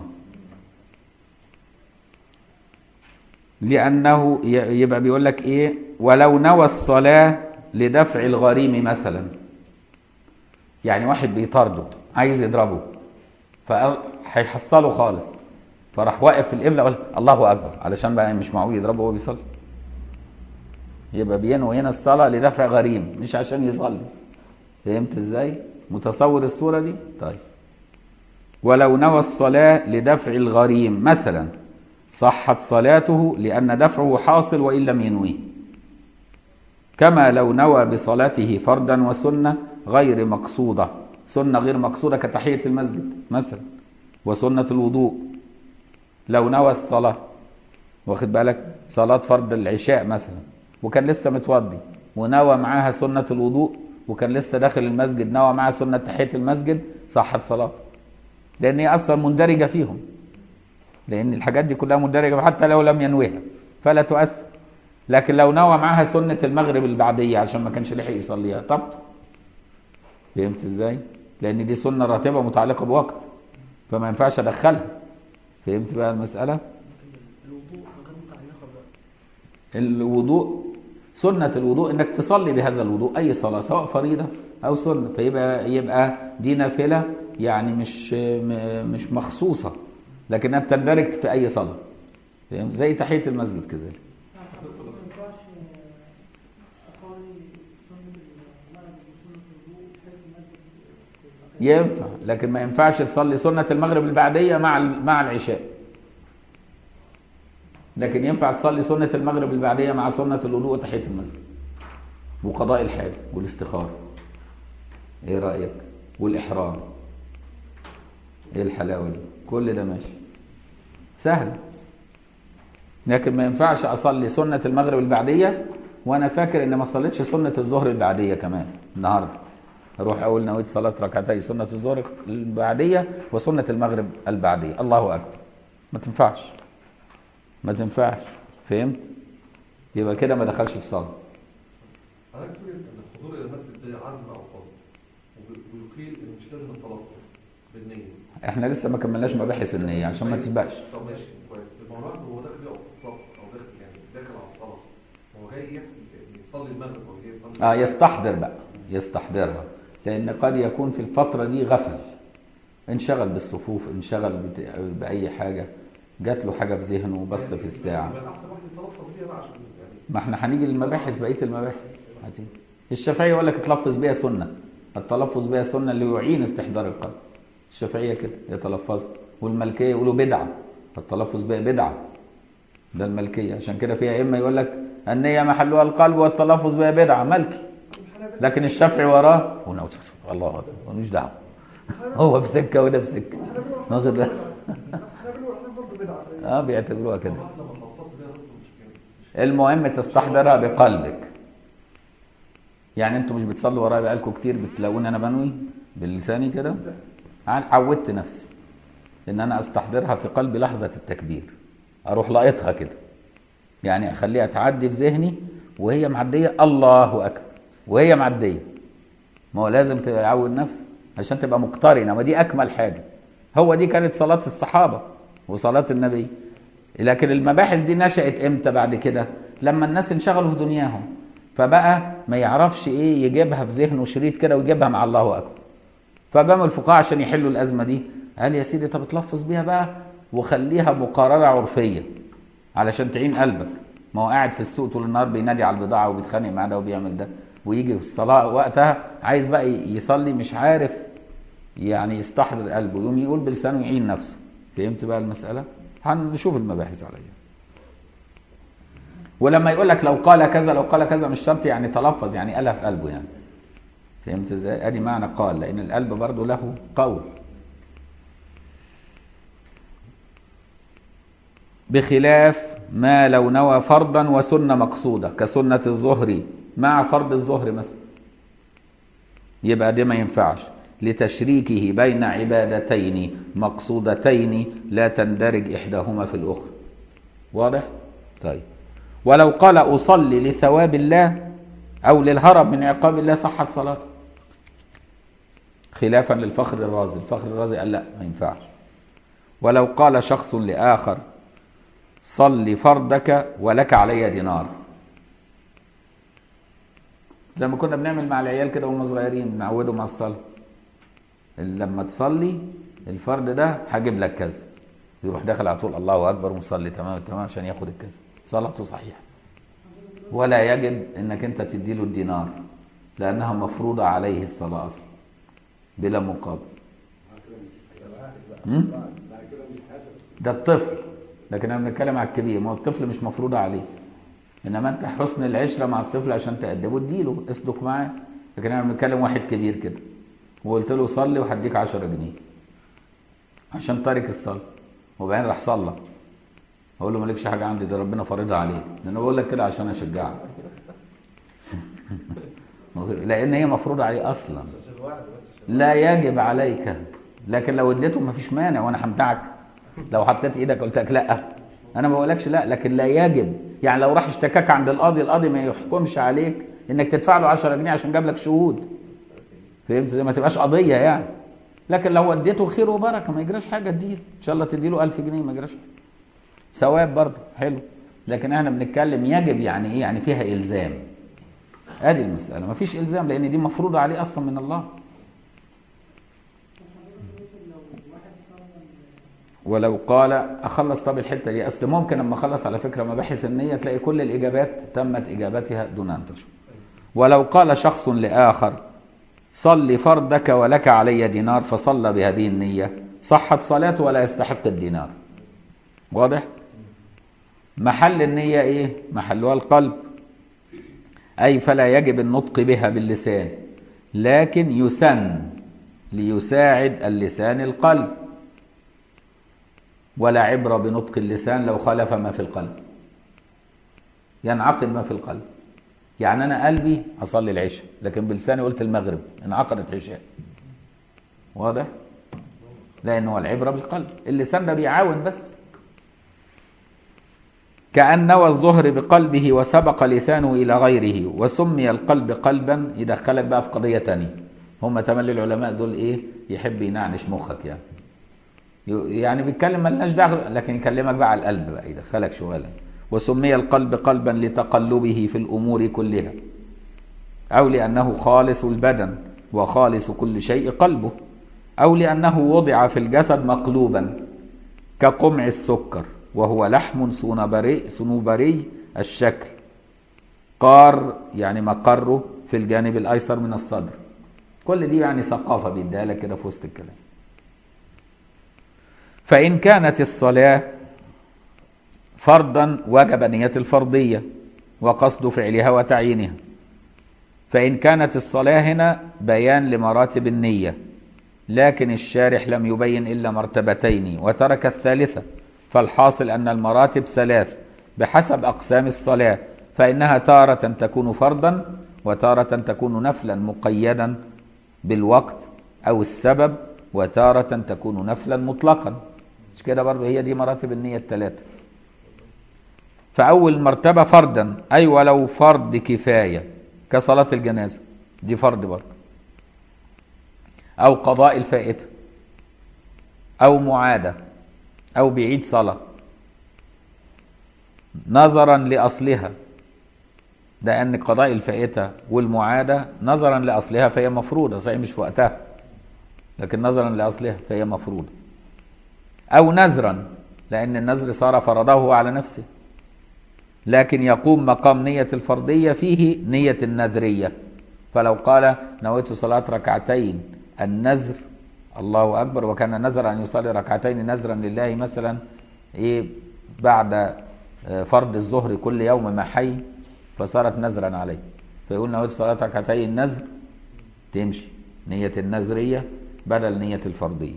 لأنه ي- يبقى بيقول لك إيه ولو نوى الصلاة لدفع الغريم مثلا يعني واحد بيطارده عايز يضربه فهيحصله خالص فراح واقف في القبلة وقال الله أكبر علشان بقى مش معقول يضربه وهو بيصلي يبقى بينوي هنا الصلاة لدفع غريم مش عشان يصلي فهمت ازاي؟ متصور الصورة دي؟ طيب ولو نوى الصلاة لدفع الغريم مثلا صحت صلاته لأن دفعه حاصل وإن لم ينويه كما لو نوى بصلاته فردا وسنة غير مقصودة سنة غير مقصودة كتحية المسجد مثلا وسنة الوضوء لو نوى الصلاة واخد بالك صلاة فرض العشاء مثلا وكان لسه متوضي ونوى معاها سنة الوضوء وكان لسه داخل المسجد نوى معاها سنة تحية المسجد صحت صلاته لأن هي أصلا مندرجة فيهم لأن الحاجات دي كلها مندرجة حتى لو لم ينويها فلا تؤثر لكن لو نوى معاها سنة المغرب البعدية عشان ما كانش لحق يصليها تبطل فهمت ازاي؟ لأن دي سنة راتبة متعلقة بوقت فما ينفعش أدخلها فهمت بقى المسألة؟ الوضوء حاجات متعلقة بقى الوضوء سنة الوضوء انك تصلي بهذا الوضوء اي صلاة سواء فريضة او سنة فيبقى يبقى دي نافلة يعني مش م- مش مخصوصة لكنها بتندرج في اي صلاة فاهم؟ زي تحية المسجد كذلك ما ينفعش اصلي سنه المغرب وسنه الوضوء في المسجد ينفع لكن ما ينفعش تصلي سنة المغرب البعدية مع ال- مع العشاء لكن ينفع تصلي سنة المغرب البعدية مع سنة الوضوء وتحية المسجد وقضاء الحاجة والاستخارة ايه رأيك والإحرام ايه الحلاوة دي كل ده ماشي سهل لكن ما ينفعش اصلي سنه المغرب البعديه وانا فاكر ان ما صليتش سنه الظهر البعديه كمان النهارده اروح اقول نويت صلاه ركعتي سنه الظهر البعديه وسنه المغرب البعديه الله اكبر ما تنفعش ما تنفعش فهمت يبقى كده ما دخلش في صلاه حضرتك تقول ان الحضور الى المسجد ده عزم او قصد وب- ويقيل ان مش لازم التلفظ بالنيه احنا لسه ما كملناش مباحث النيه عشان ما تسبقش طب ماشي كويس ما هو الواحد وهو داخل يقف في الصف او داخل يعني داخل على الصلاه هو جاي يحكي- يصلي المغرب او جاي يصلي اه يستحضر بقى يستحضرها لان قد يكون في الفتره دي غفل انشغل بالصفوف انشغل بت- باي حاجه جات له حاجه في ذهنه وبص في الساعه يبقى الاحسن واحد يتلفظ بيها بقى عشان يعني ما احنا هنيجي للمباحث بقيه المباحث هتيجي. الشافعي يقول لك اتلفظ بيها سنه التلفظ بيها سنه اللي يعين استحضار القلب الشافعيه كده يتلفظوا والملكيه يقولوا بدعه التلفظ بها بدعه ده الملكيه عشان كده فيها ائمه يقول لك النيه محلها القلب والتلفظ بها بدعه ملكي لكن الشافعي وراه ونو- الله اكبر ملوش دعوه هو في سكه وده في سكه واخد بالك؟ احنا بنقول احنا برضه بدعه اه بيعتبروها كده الواحد لما تلفظ بيها رد مش كده المهم تستحضرها بقلبك يعني انتوا مش بتصلوا ورايا بقالكم كتير بتلاقوني انا بنوي بلساني كده ع- عودت نفسي ان انا استحضرها في قلبي لحظه التكبير اروح لاقطها كده يعني اخليها تعدي في ذهني وهي معديه الله اكبر وهي معديه ما هو لازم تعود نفسك عشان تبقى مقترنه ودي اكمل حاجه هو دي كانت صلاه الصحابه وصلاه النبي لكن المباحث دي نشأت امتى بعد كده لما الناس انشغلوا في دنياهم فبقى ما يعرفش ايه يجيبها في ذهنه شريط كده ويجيبها مع الله اكبر فقاموا الفقهاء عشان يحلوا الازمه دي قال يا سيدي طب اتلفظ بيها بقى وخليها مقارنه عرفيه علشان تعين قلبك ما هو قاعد في السوق طول النهار بينادي على البضاعه وبيتخانق مع ده وبيعمل ده ويجي في الصلاه وقتها عايز بقى يصلي مش عارف يعني يستحضر قلبه يقوم يقول بلسانه يعين نفسه فهمت بقى المساله هنشوف المباحث عليها ولما يقول لك لو قال كذا لو قال كذا مش شرط يعني تلفظ يعني قالها في قلبه يعني فهمت ازاي ادي معنى قال لان القلب برضه له قول بخلاف ما لو نوى فرضا وسنه مقصوده كسنه الظهر مع فرض الظهر مثلا يبقى ده ما ينفعش لتشريكه بين عبادتين مقصودتين لا تندرج احداهما في الاخرى واضح طيب ولو قال اصلي لثواب الله او للهرب من عقاب الله صحت صلاته خلافا للفخر الرازي الفخر الرازي قال لا ما ينفعش ولو قال شخص لاخر صل فردك ولك علي دينار زي ما كنا بنعمل مع العيال كده وهم صغيرين نعودهم على الصلاه لما تصلي الفرد ده هجيب لك كذا يروح داخل على طول الله اكبر ومصلي تمام تمام عشان ياخد الكذا صلاته صحيحه ولا يجب انك انت تديله الدينار لانها مفروضه عليه الصلاه اصلا بلا مقابل مم؟ ده الطفل لكن انا بنتكلم على الكبير ما هو الطفل مش مفروضه عليه انما انت حسن العشره مع الطفل عشان تأدبه اديله اصدق معاه لكن انا بنتكلم واحد كبير كده وقلت له صلي وهديك 10 جنيه عشان تارك الصلاه وبعدين راح صلى اقول له مالكش حاجه عندي ده ربنا فارضها عليك ده انا بقول لك كده عشان اشجعك لان هي مفروضه عليه اصلا لا يجب عليك لكن لو اديته مفيش مانع وانا همدعك لو حطيت ايدك قلت لك لا انا ما بقولكش لا لكن لا يجب يعني لو راح اشتكاك عند القاضي القاضي ما يحكمش عليك انك تدفع له 10 جنيه عشان جاب لك شهود فهمت زي ما تبقاش قضيه يعني لكن لو اديته خير وبركه ما يجراش حاجه اديله ان شاء الله تديله 1000 جنيه ما يجراش حاجه ثواب برضه حلو لكن احنا بنتكلم يجب يعني ايه يعني فيها الزام ادي المساله ما فيش الزام لان دي مفروضه عليه اصلا من الله ولو قال اخلص طب الحته دي اصل ممكن لما اخلص على فكره مباحث النيه تلاقي كل الاجابات تمت اجابتها دون ان تشك ولو قال شخص لاخر صل فردك ولك علي دينار فصلى بهذه النيه صحت صلاته ولا يستحق الدينار واضح محل النيه ايه محلها القلب اي فلا يجب النطق بها باللسان لكن يسن ليساعد اللسان القلب ولا عبرة بنطق اللسان لو خالف ما في القلب ينعقد ما في القلب يعني أنا قلبي أصلي العشاء لكن بلساني قلت المغرب انعقدت عشاء واضح؟ لأن هو العبرة بالقلب اللسان ده بيعاون بس كأن نوى الظهر بقلبه وسبق لسانه إلى غيره وسمي القلب قلبا يدخلك بقى في قضية تانية هم تملي العلماء دول إيه يحب ينعنش مخك يعني يعني بيتكلم ملناش دعوه لكن يكلمك بقى على القلب بقى يدخلك شغالا وسمي القلب قلبا لتقلبه في الامور كلها او لانه خالص البدن وخالص كل شيء قلبه او لانه وضع في الجسد مقلوبا كقمع السكر وهو لحم صنوبري صنوبري الشكل قار يعني مقره في الجانب الايسر من الصدر كل دي يعني ثقافه بيديها لك كده في وسط الكلام فإن كانت الصلاة فرضا وجب نية الفرضية وقصد فعلها وتعيينها فإن كانت الصلاة هنا بيان لمراتب النية لكن الشارح لم يبين إلا مرتبتين وترك الثالثة فالحاصل أن المراتب ثلاث بحسب أقسام الصلاة فإنها تارة تكون فرضا وتارة تكون نفلا مقيدا بالوقت أو السبب وتارة تكون نفلا مطلقا مش كده برضه هي دي مراتب النية الثلاثة فأول مرتبة فردا أي ولو فرض كفاية كصلاة الجنازة دي فرض برضه أو قضاء الفائتة أو معادة أو بعيد صلاة نظرا لأصلها ده أن قضاء الفائتة والمعادة نظرا لأصلها فهي مفروضة صحيح مش في وقتها لكن نظرا لأصلها فهي مفروضة أو نذرا لأن النذر صار فرضه على نفسه لكن يقوم مقام نية الفرضية فيه نية النذرية فلو قال نويت صلاة ركعتين النذر الله أكبر وكان نذر أن يصلي ركعتين نذرا لله مثلا إيه بعد فرض الظهر كل يوم ما حي فصارت نذرا عليه فيقول نويت صلاة ركعتين النذر تمشي نية النذرية بدل نية الفرضية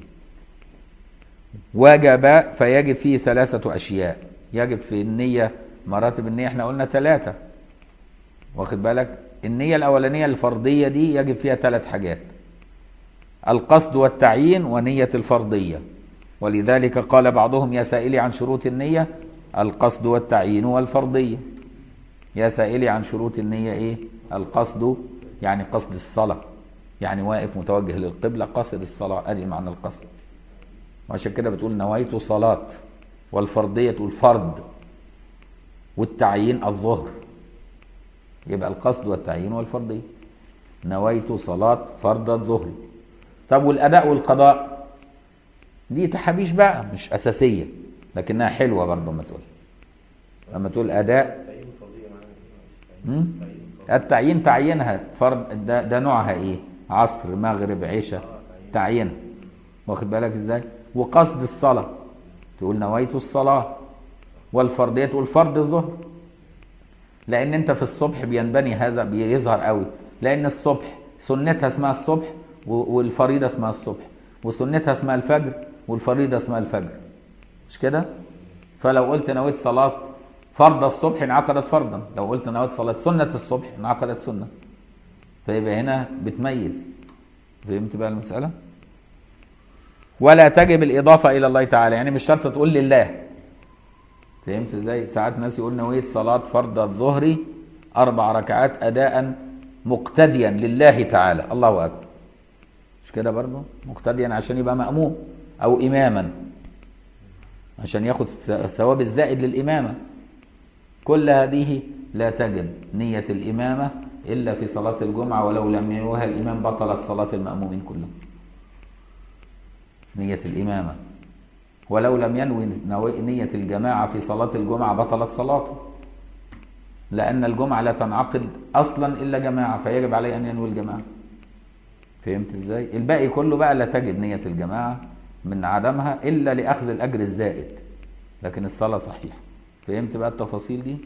وجب فيجب فيه ثلاثة أشياء يجب في النية مراتب النية احنا قلنا ثلاثة واخد بالك النية الأولانية الفرضية دي يجب فيها ثلاث حاجات القصد والتعيين ونية الفرضية ولذلك قال بعضهم يا سائلي عن شروط النية القصد والتعيين والفرضية يا سائلي عن شروط النية ايه القصد يعني قصد الصلاة يعني واقف متوجه للقبلة قصد الصلاة ادي معنى القصد وعشان كده بتقول نويت صلاة والفرضية تقول فرض والتعيين الظهر يبقى القصد والتعيين والفرضية نويت صلاة فرض الظهر طب والأداء والقضاء دي تحابيش بقى مش أساسية لكنها حلوة برضه لما تقول لما تقول أداء مم؟ التعيين تعيينها فرض ده, ده نوعها ايه عصر مغرب عشاء تعيينها واخد بالك ازاي وقصد الصلاة تقول نويت الصلاة والفرضية تقول فرض الظهر لأن أنت في الصبح بينبني هذا بيظهر قوي لأن الصبح سنتها اسمها الصبح والفريضة اسمها الصبح وسنتها اسمها الفجر والفريضة اسمها الفجر مش كده؟ فلو قلت نويت صلاة فرض الصبح انعقدت فرضا لو قلت نويت صلاة سنة الصبح انعقدت سنة فيبقى هنا بتميز فهمت بقى المسألة؟ ولا تجب الإضافة إلى الله تعالى يعني مش شرط تقول لله فهمت ازاي؟ ساعات ناس يقول نويت صلاة فرض الظهر أربع ركعات أداء مقتديا لله تعالى الله أكبر مش كده برضه؟ مقتديا عشان يبقى مأموم أو إماما عشان ياخد الثواب الزائد للإمامة كل هذه لا تجب نية الإمامة إلا في صلاة الجمعة ولو لم ينوها الإمام بطلت صلاة المأمومين كلهم نية الإمامة ولو لم ينوي نية الجماعة في صلاة الجمعة بطلت صلاته لأن الجمعة لا تنعقد أصلا إلا جماعة فيجب عليه أن ينوي الجماعة فهمت إزاي؟ الباقي كله بقى لا تجد نية الجماعة من عدمها إلا لأخذ الأجر الزائد لكن الصلاة صحيحة فهمت بقى التفاصيل دي؟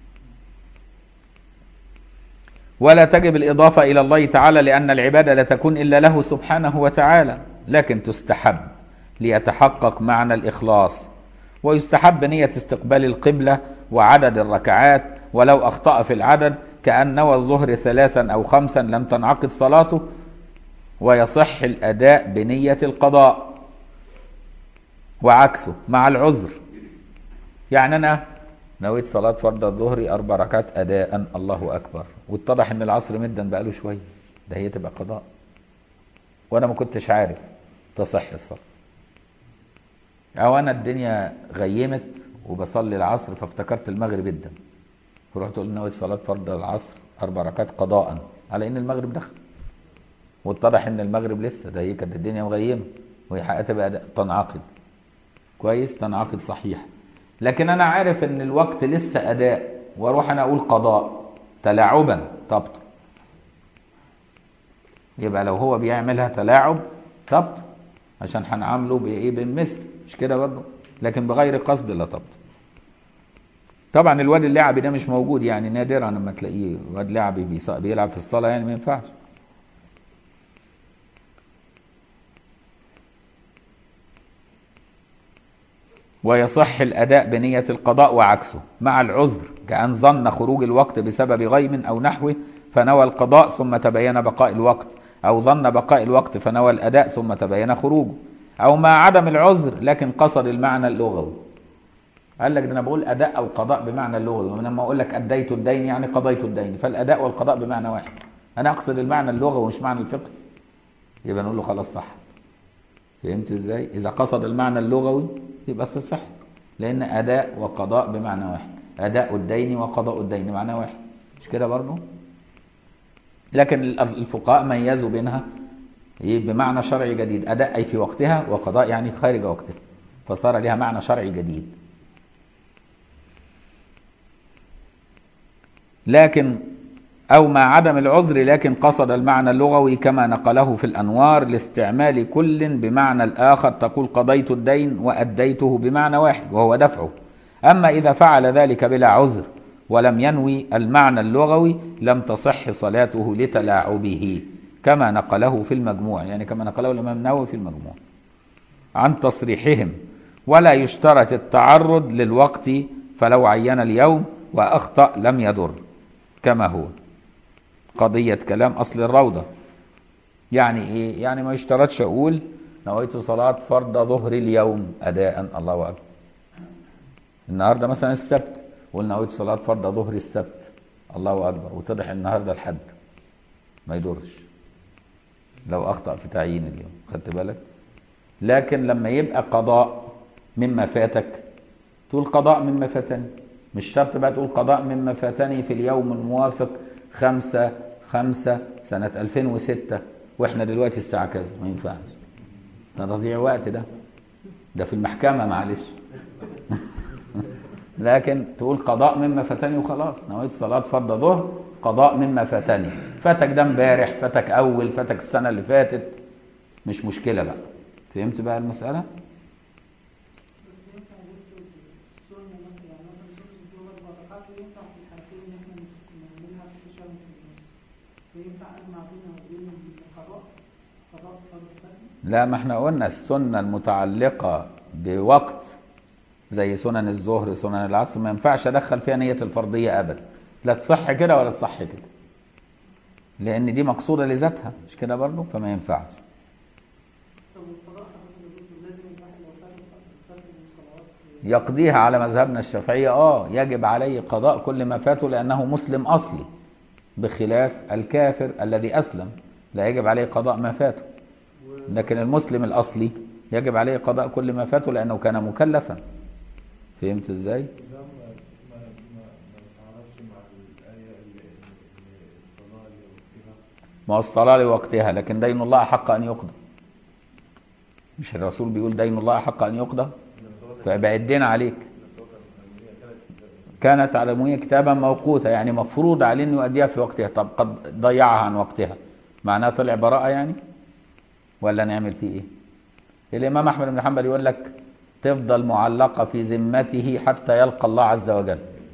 ولا تجب الإضافة إلى الله تعالى لأن العبادة لا تكون إلا له سبحانه وتعالى لكن تستحب ليتحقق معنى الإخلاص ويستحب نية استقبال القبلة وعدد الركعات ولو أخطأ في العدد كأن نوى الظهر ثلاثا أو خمسا لم تنعقد صلاته ويصح الأداء بنية القضاء وعكسه مع العذر يعني أنا نويت صلاة فرض الظهر أربع ركعات أداء الله أكبر واتضح إن العصر مدا بقاله شوية ده هي تبقى قضاء وأنا ما كنتش عارف تصح الصلاة أو أنا الدنيا غيمت وبصلي العصر فافتكرت المغرب جدا فرحت قلت نويت صلاة فرض العصر أربع ركعات قضاء على إن المغرب دخل واتضح إن المغرب لسه ده هي كانت الدنيا مغيمة وهي حقها تبقى أداء- تنعقد كويس تنعقد صحيح لكن أنا عارف إن الوقت لسه أداء وأروح أنا أقول قضاء تلاعبا تبطل يبقى لو هو بيعملها تلاعب تبطل عشان هنعامله بايه بالمثل مش كده برضه لكن بغير قصد لا تبطل طبعا الواد اللعبي ده مش موجود يعني نادرا لما تلاقيه واد لعبي بيص- بيلعب في الصلاه يعني ما ينفعش ويصح الأداء بنية القضاء وعكسه مع العذر كأن ظن خروج الوقت بسبب غيم أو نحوه فنوى القضاء ثم تبين بقاء الوقت أو ظن بقاء الوقت فنوى الأداء ثم تبين خروجه أو مع عدم العذر لكن قصد المعنى اللغوي قال لك ده أنا بقول أداء أو قضاء بمعنى اللغوي ولما أقول لك أديت الدين يعني قضيت الدين فالأداء والقضاء بمعنى واحد أنا أقصد المعنى اللغوي مش معنى الفقه يبقى نقول له خلاص صح فهمت ازاي؟ إذا قصد المعنى اللغوي يبقى صح لأن أداء وقضاء بمعنى واحد أداء الدين وقضاء الدين معنى واحد مش كده برضه؟ لكن الفقهاء ميزوا بينها إيه بمعنى شرعي جديد أداء أي في وقتها وقضاء يعني خارج وقتها فصار لها معنى شرعي جديد لكن أو مع عدم العذر لكن قصد المعنى اللغوي كما نقله في الأنوار لاستعمال كل بمعنى الآخر تقول قضيت الدين وأديته بمعنى واحد وهو دفعه أما إذا فعل ذلك بلا عذر ولم ينوي المعنى اللغوي لم تصح صلاته لتلاعبه كما نقله في المجموع يعني كما نقله الإمام النووي في المجموع عن تصريحهم ولا يشترط التعرض للوقت فلو عين اليوم وأخطأ لم يضر كما هو قضية كلام أصل الروضة يعني إيه؟ يعني ما يشترطش أقول نويت صلاة فرض ظهر اليوم أداء الله أكبر النهاردة مثلا السبت قول نويت صلاة فرض ظهر السبت الله أكبر وتضح النهاردة الحد ما يضرش لو أخطأ في تعيين اليوم خدت بالك لكن لما يبقى قضاء مما فاتك تقول قضاء مما فاتني مش شرط بقى تقول قضاء مما فاتني في اليوم الموافق خمسة خمسة سنة 2006 واحنا دلوقتي الساعة كذا ما ينفعش ده تضييع وقت ده ده في المحكمة معلش لكن تقول قضاء مما فاتني وخلاص نويت صلاة فرض ظهر قضاء مما فاتني فاتك ده امبارح فاتك أول فاتك السنة اللي فاتت مش مشكلة بقى فهمت بقى المسألة؟ بس ينفع نكتب السنة مثلا يعني مثلا سنة الظهر أربع ركعات وينفع في الحالتين إن إحنا نعملها في تشابه في النص وينفع أجمع بينها وبين القضاء قضاء فرض الفجر لا ما احنا قلنا السنة المتعلقة بوقت زي سنن الظهر سنن العصر ما ينفعش ادخل فيها نية الفرضية ابدا لا تصح كده ولا تصح كده لان دي مقصودة لذاتها مش كده برضه فما ينفعش طب القضاء حضرتك بتقول لازم الواحد لو فات فرق من الصلوات يقضيها على مذهبنا الشافعية اه يجب عليه قضاء كل ما فاته لانه مسلم اصلي بخلاف الكافر الذي اسلم لا يجب عليه قضاء ما فاته لكن المسلم الاصلي يجب عليه قضاء كل ما فاته لانه كان مكلفا فهمت ازاي؟ ده ما ما ما ما بتعرفش مع الآية اللي اللي الصلاة اللي وقتها ما هو الصلاة لوقتها لكن دين الله أحق أن يقضى مش الرسول بيقول دين الله أحق أن يقضى فيبقى الدين عليك كانت على المية كتابا موقوتا يعني مفروض عليه انه يؤديها في وقتها طب قد ضيعها عن وقتها معناها طلع براءة يعني ولا نعمل فيه ايه الامام احمد بن حنبل يقول لك تفضل معلقة في ذمته حتى يلقى الله عز وجل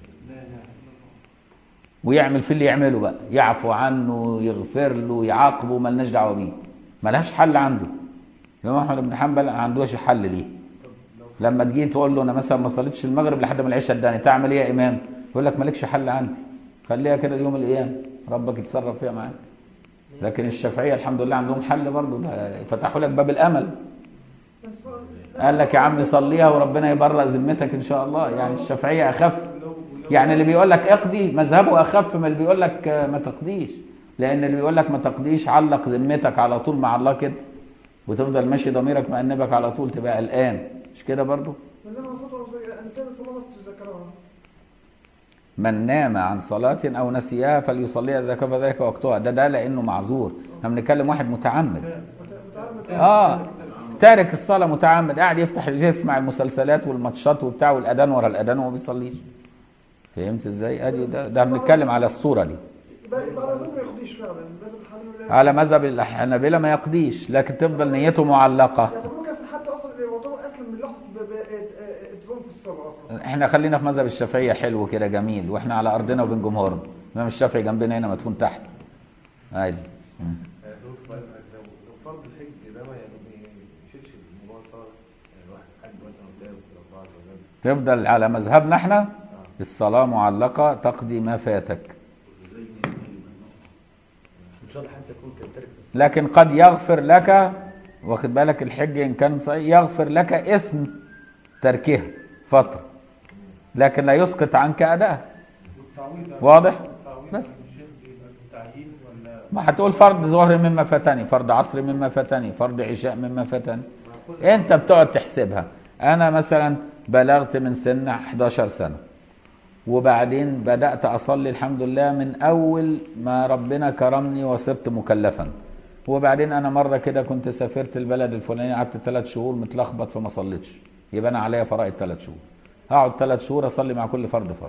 ويعمل في اللي يعمله بقى يعفو عنه يغفر له يعاقبه ملناش دعوه بيه ملهاش حل عنده الامام احمد بن حنبل ما عندوش حل ليه طب لو لما تجي تقول له انا مثلا ما صليتش المغرب لحد ما العشاء اداني تعمل ايه يا امام يقول لك مالكش حل عندي خليها كده يوم القيامه ربك يتصرف فيها معاك لكن الشافعيه الحمد لله عندهم حل برضه ده فتحوا لك باب الامل قال لك يا عم صليها وربنا يبرأ ذمتك ان شاء الله يعني الشافعيه اخف يعني اللي بيقول لك اقضي مذهبه اخف من اللي بيقول لك آه، ما تقضيش لان اللي بيقول لك ما تقضيش علق ذمتك على طول مع الله كده وتفضل ماشي ضميرك مأنبك على طول تبقى قلقان مش كده برضه انما صوته انسان الصلاه بس تذكرها من نام عن صلاة أو نسيها فليصليها إذا كفى ذلك وقتها ده ده لأنه معذور احنا بنتكلم واحد متعمد متعمد اه تارك الصلاة متعمد قاعد يفتح يسمع المسلسلات والماتشات وبتاع والأذان ورا الأذان وما بيصليش فهمت ازاي؟ ادي ده ده بنتكلم على الصورة دي يبقى يبقى لازم ما ياخديش فعلا لازم الحنابلة على مذهب الحنابلة ما يقضيش لكن تفضل نيته معلقة يعتبروه كان في حد اصلا يعتبر اسلم من لحظه ب- ب- ات- اتصال في الصلاه اصلا احنا خلينا في مذهب الشافعية حلو كده جميل واحنا على أرضنا وبين جمهورنا الإمام الشافعي جنبنا هنا مدفون تحت عادي مم. دكتور بقى لو لو فرض الحج ده ما يعني ما يشيلش الموضوع صار يعني واحد حج مثلا وتاب ولا بعض ولا تفضل على مذهبنا احنا الصلاة معلقة تقضي ما فاتك ان شاء الله حتى يكون كان تارك في الصلاه لكن قد يغفر لك واخد بالك الحج ان كان صحيح يغفر لك اسم تركها فترة لكن لا يسقط عنك أداءها والتعويض ده- واضح؟ التعويض بس. عن الشيخ بيبقى بالتعيين ولا ما هتقول فرض ظهر مما فاتني فرض عصر مما فاتني فرض عشاء مما فاتني انت بتقعد تحسبها انا مثلا بلغت من سن 11 سنة وبعدين بدأت أصلي الحمد لله من أول ما ربنا كرمني وصرت مكلفا وبعدين أنا مرة كده كنت سافرت البلد الفلاني قعدت ثلاث شهور متلخبط فما صليتش يبقى أنا عليا فرائض ثلاث شهور هقعد ثلاث شهور أصلي مع كل فرد فرد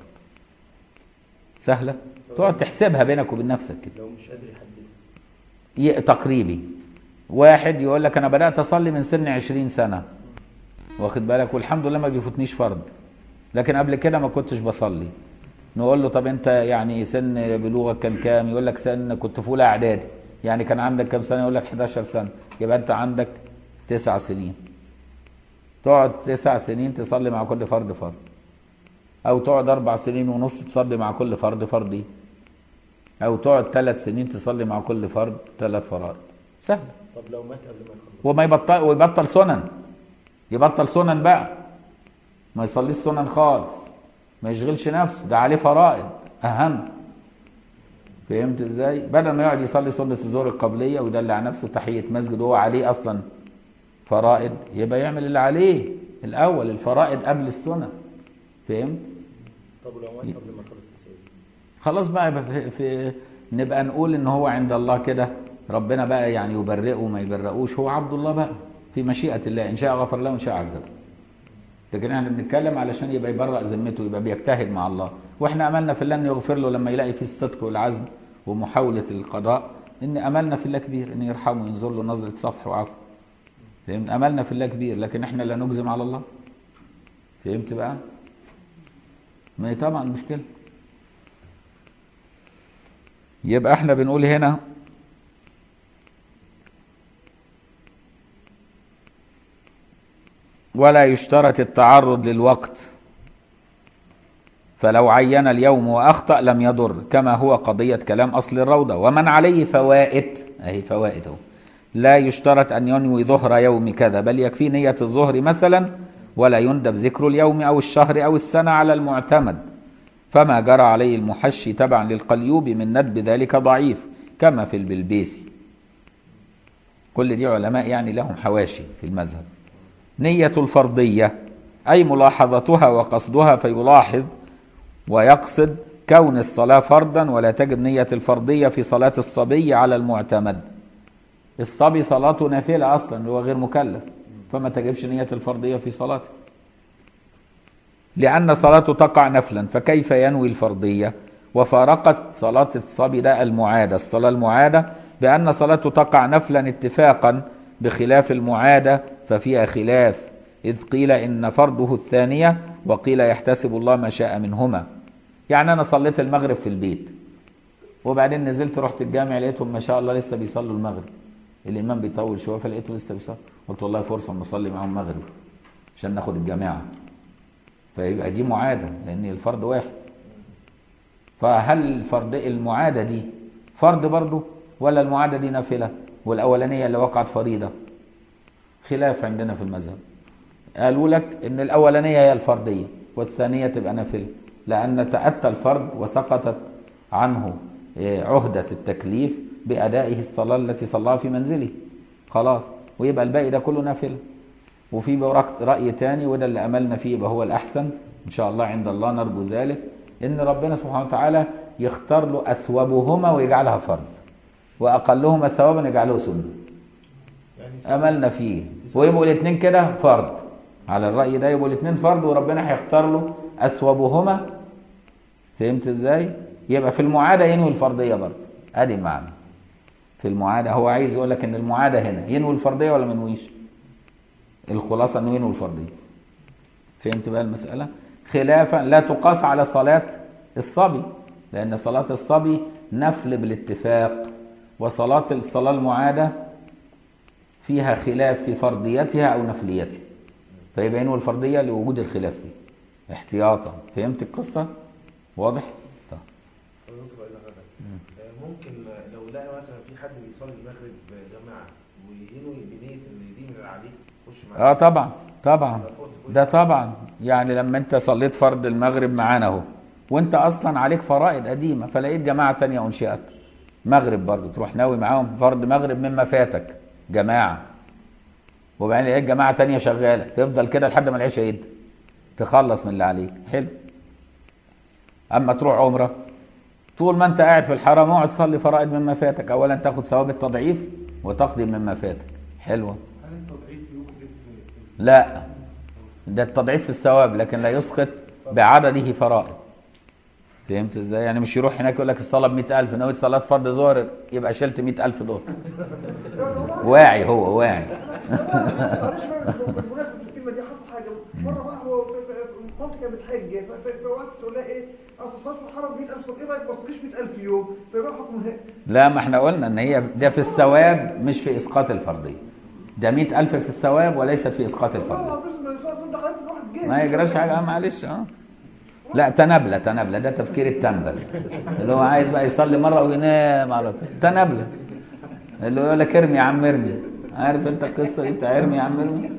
سهلة تقعد تحسبها بينك وبين نفسك كده لو مش قادر يحدد ي- تقريبي واحد يقول لك انا بدات اصلي من سن 20 سنه واخد بالك والحمد لله ما بيفوتنيش فرض لكن قبل كده ما كنتش بصلي نقول له طب انت يعني سن بلوغك كان كام يقول لك سن كنت في اولى اعدادي يعني كان عندك كام سنه يقول لك 11 سنه يبقى انت عندك تسع سنين تقعد تسع سنين تصلي مع كل فرد فرد او تقعد اربع سنين ونص تصلي مع كل فرد فردي او تقعد ثلاث سنين تصلي مع كل فرد ثلاث فرائض سهل طب لو مات قبل ما يخلص وما يبطل ويبطل سنن يبطل سنن بقى ما يصليش سنن خالص ما يشغلش نفسه ده عليه فرائض اهم فهمت ازاي بدل ما يقعد يصلي سنه الظهر القبليه ويدلع نفسه تحيه مسجد وهو عليه اصلا فرائض يبقى يعمل اللي عليه الاول الفرائض قبل السنن فهمت طب ولو مات قبل ما يخلص يا سيدي خلاص بقى يبقى في, في نبقى نقول ان هو عند الله كده ربنا بقى يعني يبرئه وما يبرئوش هو عبد الله بقى في مشيئة الله ان شاء غفر له وان شاء عذبه لكن احنا بنتكلم علشان يبقى يبرأ ذمته يبقى بيجتهد مع الله واحنا املنا في الله ان يغفر له لما يلاقي فيه الصدق والعزم ومحاولة القضاء ان املنا في الله كبير ان يرحمه وينظر له نظرة صفح وعفو فهمت املنا في الله كبير لكن احنا لا نجزم على الله فهمت بقى ما هي طبعا مشكله يبقى احنا بنقول هنا ولا يشترط التعرض للوقت فلو عين اليوم واخطا لم يضر كما هو قضيه كلام اصل الروضه ومن عليه فوائد اهي فوائد اهو لا يشترط ان ينوي ظهر يوم كذا بل يكفي نيه الظهر مثلا ولا يندب ذكر اليوم او الشهر او السنه على المعتمد فما جرى عليه المحشي تبعا للقليوب من ندب ذلك ضعيف كما في البلبيسي كل دي علماء يعني لهم حواشي في المذهب نية الفرضية أي ملاحظتها وقصدها فيلاحظ ويقصد كون الصلاة فرضا ولا تجب نية الفرضية في صلاة الصبي على المعتمد الصبي صلاته نافلة أصلا هو غير مكلف فما تجبش نية الفرضية في صلاته لأن صلاته تقع نفلا فكيف ينوي الفرضية وفارقت صلاة الصبي ده المعادة الصلاة المعادة بأن صلاته تقع نفلا اتفاقا بخلاف المعادة ففيها خلاف إذ قيل إن فرضه الثانية وقيل يحتسب الله ما شاء منهما يعني أنا صليت المغرب في البيت وبعدين نزلت رحت الجامع لقيتهم ما شاء الله لسه بيصلوا المغرب الإمام بيطول شوية فلقيته لسه بيصلي قلت والله فرصة أما أصلي معاهم المغرب عشان ناخد الجماعة فيبقى دي معادة لأن الفرد واحد فهل الفرد المعادة دي فرض برضه ولا المعادة دي نافلة والأولانية اللي وقعت فريضة خلاف عندنا في المذهب قالوا لك ان الاولانيه هي الفرديه والثانيه تبقى نافله لان تاتى الفرد وسقطت عنه إيه، عهده التكليف بادائه الصلاه التي صلاها في منزله خلاص ويبقى الباقي ده كله نافله وفي بقى راي تاني وده اللي املنا فيه يبقى هو الاحسن ان شاء الله عند الله نرجو ذلك ان ربنا سبحانه وتعالى يختار له اثوبهما ويجعلها فرض واقلهما ثوابا يجعله سنه يعني املنا فيه ويبقوا الاثنين كده فرض على الراي ده يبقوا الاثنين فرض وربنا هيختار له اثوبهما فهمت ازاي يبقى في المعاده ينوي الفرضيه برضه ادي معنى في المعاده هو عايز يقول لك ان المعاده هنا ينوي الفرضيه ولا ما ينويش الخلاصه انه ينوي الفرضيه فهمت بقى المساله خلافا لا تقاس على صلاه الصبي لان صلاه الصبي نفل بالاتفاق وصلاه الصلاه المعاده فيها خلاف في فرضيتها او نفليتها فيبقى ينوي الفرضيه لوجود الخلاف فيه احتياطا فهمت القصه واضح طيب. دكتور عايز أفهمك. آه، ممكن لو لقى مثلا في حد بيصلي المغرب جماعه وينوي بنيه ان دي من العادي يخش معاه اه طبعا طبعا ده فرصة كويسة. ده طبعا يعني لما انت صليت فرض المغرب معانا اهو وانت اصلا عليك فرائض قديمه فلقيت جماعه تانية انشئت مغرب برضه تروح ناوي معاهم فرض مغرب مما فاتك جماعه وبعدين لقيت جماعه تانية شغاله تفضل كده لحد ما العشاء يد تخلص من اللي عليك حلو اما تروح عمره طول ما انت قاعد في الحرم اقعد تصلي فرائض مما فاتك اولا تاخد ثواب التضعيف وتقضي مما فاتك حلوه هل التضعيف يوجد في لا ده التضعيف في الثواب لكن لا يسقط بعدده فرائض فهمت ازاي يعني مش يروح هناك يقول لك الصلاه ب 100000 نويت صلاه فرض ظهر يبقى شلت 100000 دول واعي هو واعي معلش بقى بمناسبه الكلمه دي حصل حاجه مره واحده هو في- في- مامتي كانت بتحج ف- ف- فوقت تقول لها ايه اصل صلاه في الحرم 100000 طب ايه رايك ما تصليش 100000 يوم فيبقى حكم هيك لا ما احنا قلنا ان هي ده في الثواب مش في اسقاط الفرضيه ده 100000 في الثواب وليست في اسقاط الفرضيه والله بس ما يسمعش ده حضرتك الواحد جاهز ما يجراش حاجه اه معلش اه لا تنابله تنابله ده تفكير التنبل اللي هو عايز بقى يصلي مره وينام على طول تنابله اللي هو يقول لك ارمي يا عم ارمي عارف انت القصه دي بتاع ارمي يا عم ارمي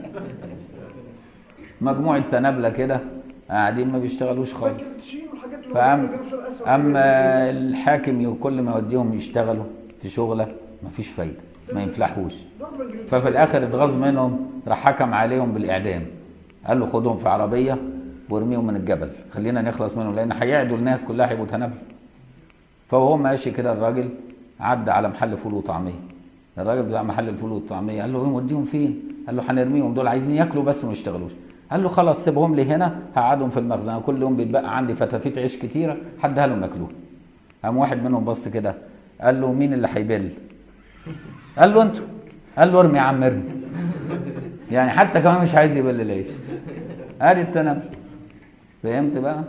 مجموعه تنابله كده قاعدين ما بيشتغلوا خالص فاكر التشين والحاجات اللي فأم هو جنوب شرق آسيا والحاجات اما دي. الحاكم ي- كل ما يوديهم يشتغلوا في شغله مفيش فايده ما ينفلحوش روح ما تجيبش. ففي الاخر اتغاظ منهم راح حكم عليهم بالاعدام قال له خدهم في عربيه وارميهم من الجبل خلينا نخلص منهم لان هيعدوا الناس كلها هيبقوا تنابل فهو ماشي كده الراجل عدى على محل فول وطعميه الراجل بتاع محل الفول والطعميه قال له ايه موديهم فين قال له هنرميهم دول عايزين ياكلوا بس وما يشتغلوش قال له خلاص سيبهم لي هنا هقعدهم في المخزن أنا كل يوم بيتبقى عندي فتافيت عيش كتيره حدها لهم ياكلوها قام واحد منهم بص كده قال له مين اللي هيبل قال له انتوا قال له ارمي يا عم ارمي يعني حتى كمان مش عايز يبل العيش ادي التنبل فهمت بقى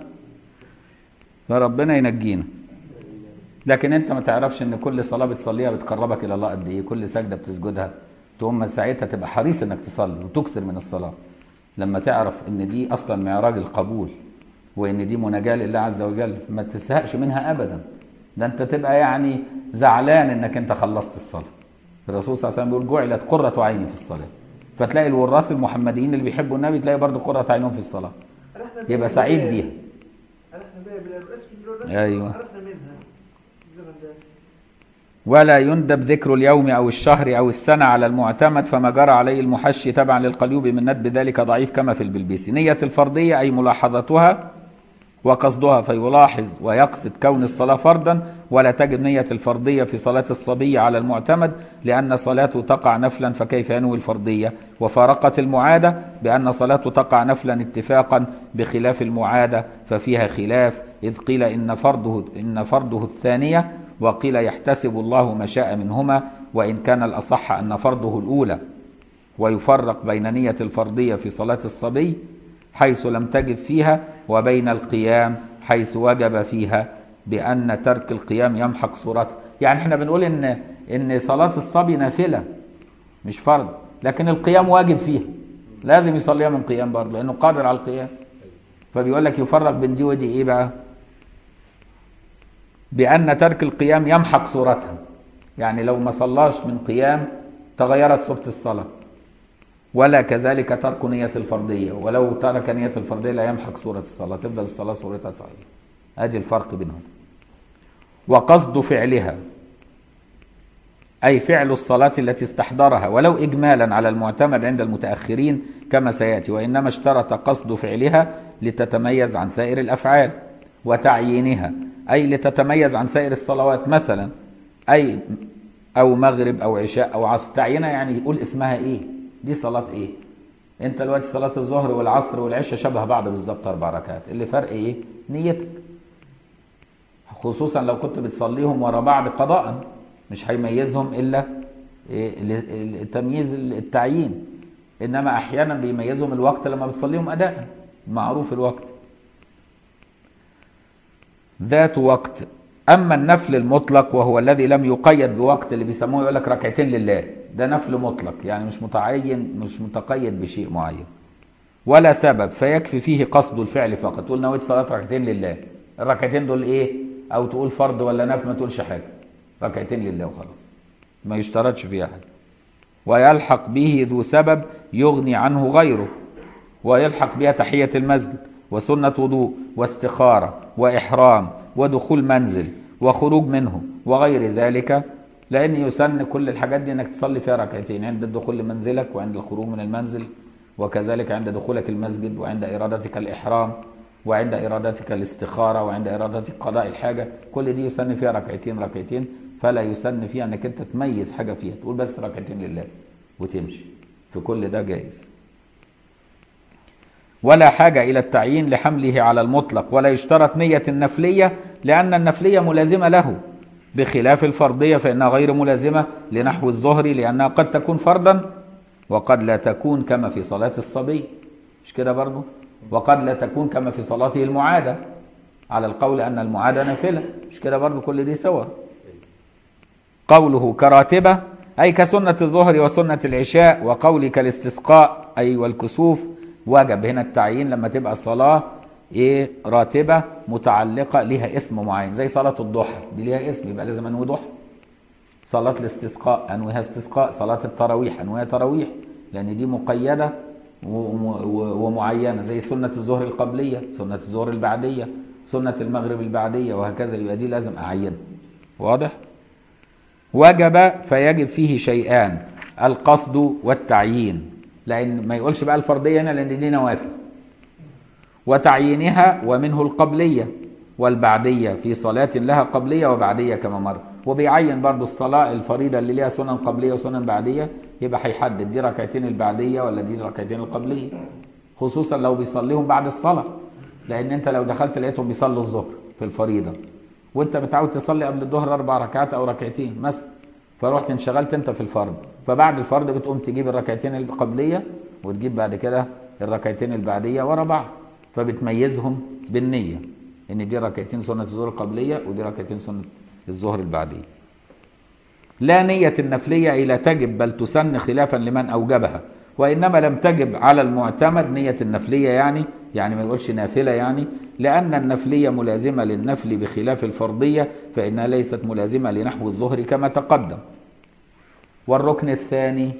فربنا ينجينا لكن انت ما تعرفش ان كل صلاه بتصليها بتقربك الى الله قد ايه كل سجده بتسجدها تقوم ساعتها تبقى حريص انك تصلي وتكثر من الصلاه لما تعرف ان دي اصلا معراج القبول وان دي مناجاه لله عز وجل ما تزهقش منها ابدا ده انت تبقى يعني زعلان انك انت خلصت الصلاه الرسول صلى الله عليه وسلم بيقول جعلت قرة عيني في الصلاة فتلاقي الوراث المحمديين اللي بيحبوا النبي تلاقي برضه قرة عينهم في الصلاة رحنا يبقى بيها سعيد بلاد. بيها رحنا بيها بلاد اسم البلاد أيوة. عرفنا منها الزمن ده ولا يندب ذكر اليوم أو الشهر أو السنة على المعتمد فما جرى عليه المحشي تبعا للقليوب من ندب ذلك ضعيف كما في البلبيسي نية الفرضية أي ملاحظتها وقصدها فيلاحظ ويقصد كون الصلاة فرضا ولا تجب نية الفرضية في صلاة الصبي على المعتمد لأن صلاته تقع نفلا فكيف ينوي الفرضية وفارقت المعادة بأن صلاته تقع نفلا اتفاقا بخلاف المعادة ففيها خلاف إذ قيل إن فرضه إن فرضه الثانية وقيل يحتسب الله ما شاء منهما وإن كان الأصح أن فرضه الأولى ويفرق بين نية الفرضية في صلاة الصبي حيث لم تجب فيها وبين القيام حيث وجب فيها بأن ترك القيام يمحق صورته يعني احنا بنقول ان ان صلاة الصبي نافلة مش فرض لكن القيام واجب فيها لازم يصليها من قيام برضه لانه قادر على القيام فبيقول لك يفرق بين دي ودي ايه بقى بان ترك القيام يمحق صورتها يعني لو ما صلاش من قيام تغيرت صورة الصلاة ولا كذلك ترك نية الفرضية ولو ترك نية الفرضية لا يمحق صورة الصلاة تفضل الصلاة صورتها صحيحة ادي الفرق بينهم وقصد فعلها أي فعل الصلاة التي استحضرها ولو إجمالا على المعتمد عند المتأخرين كما سيأتي وإنما اشترط قصد فعلها لتتميز عن سائر الأفعال وتعيينها أي لتتميز عن سائر الصلوات مثلا أي أو مغرب أو عشاء أو عصر تعيينها يعني يقول اسمها إيه دي صلاة إيه أنت دلوقتي صلاة الظهر والعصر والعشاء شبه بعض بالظبط أربع ركعات اللي فرق إيه نيتك خصوصا لو كنت بتصليهم ورا بعض قضاء مش هيميزهم الا إيه تمييز التعيين انما احيانا بيميزهم الوقت لما بتصليهم اداء معروف الوقت ذات وقت اما النفل المطلق وهو الذي لم يقيد بوقت اللي بيسموه يقول لك ركعتين لله ده نفل مطلق يعني مش متعين مش متقيد بشيء معين ولا سبب فيكفي فيه قصد الفعل فقط تقول نويت صلاه ركعتين لله الركعتين دول ايه او تقول فرض ولا نفل ما تقولش حاجه ركعتين لله وخلاص ما يشترطش فيها حاجه ويلحق به ذو سبب يغني عنه غيره ويلحق بها تحية المسجد وسنة وضوء واستخارة وإحرام ودخول منزل وخروج منه وغير ذلك لأن يسن كل الحاجات دي أنك تصلي فيها ركعتين عند الدخول لمنزلك وعند الخروج من المنزل وكذلك عند دخولك المسجد وعند إرادتك الإحرام وعند إرادتك الاستخارة وعند إرادتك قضاء الحاجة كل دي يسن فيها ركعتين ركعتين فلا يسن فيها أنك أنت تميز حاجة فيها تقول بس ركعتين لله وتمشي في كل ده جائز ولا حاجة إلى التعيين لحمله على المطلق ولا يشترط نية النفلية لأن النفلية ملازمة له بخلاف الفرضية فإنها غير ملازمة لنحو الظهر لأنها قد تكون فرضا وقد لا تكون كما في صلاة الصبي مش كده برضه وقد لا تكون كما في صلاته المعادة على القول أن المعادة نافلة مش كده برضه كل دي سوا قوله كراتبة أي كسنة الظهر وسنة العشاء وقولك الاستسقاء أي والكسوف وجب هنا التعيين لما تبقى الصلاة ايه راتبة متعلقة ليها اسم معين زي صلاة الضحى دي ليها اسم يبقى لازم انوي ضحى صلاة الاستسقاء انويها استسقاء صلاة التراويح انويها تراويح لان دي مقيدة ومعينة زي سنة الظهر القبلية سنة الظهر البعدية سنة المغرب البعدية وهكذا يبقى دي لازم أعينها واضح؟ وجب فيجب فيه شيئان القصد والتعيين لأن ما يقولش بقى الفرضية هنا لأن دي نوافل وتعيينها ومنه القبلية والبعدية في صلاة لها قبلية وبعدية كما مر وبيعين برضو الصلاة الفريضة اللي ليها سنن قبلية وسنن بعدية يبقى هيحدد دي ركعتين البعدية ولا دي ركعتين القبلية خصوصا لو بيصليهم بعد الصلاة لأن أنت لو دخلت لقيتهم بيصلوا الظهر في الفريضة وأنت متعود تصلي قبل الظهر أربع ركعات أو ركعتين مثلا فرحت انشغلت أنت في الفرض فبعد الفرض بتقوم تجيب الركعتين القبلية وتجيب بعد كده الركعتين البعدية ورا بعض فبتميزهم بالنية ان دي ركعتين سنة الظهر القبلية ودي ركعتين سنة الظهر البعدية لا نية النفلية إلى تجب بل تسن خلافا لمن أوجبها وإنما لم تجب على المعتمد نية النفلية يعني يعني ما يقولش نافلة يعني لأن النفلية ملازمة للنفل بخلاف الفرضية فإنها ليست ملازمة لنحو الظهر كما تقدم والركن الثاني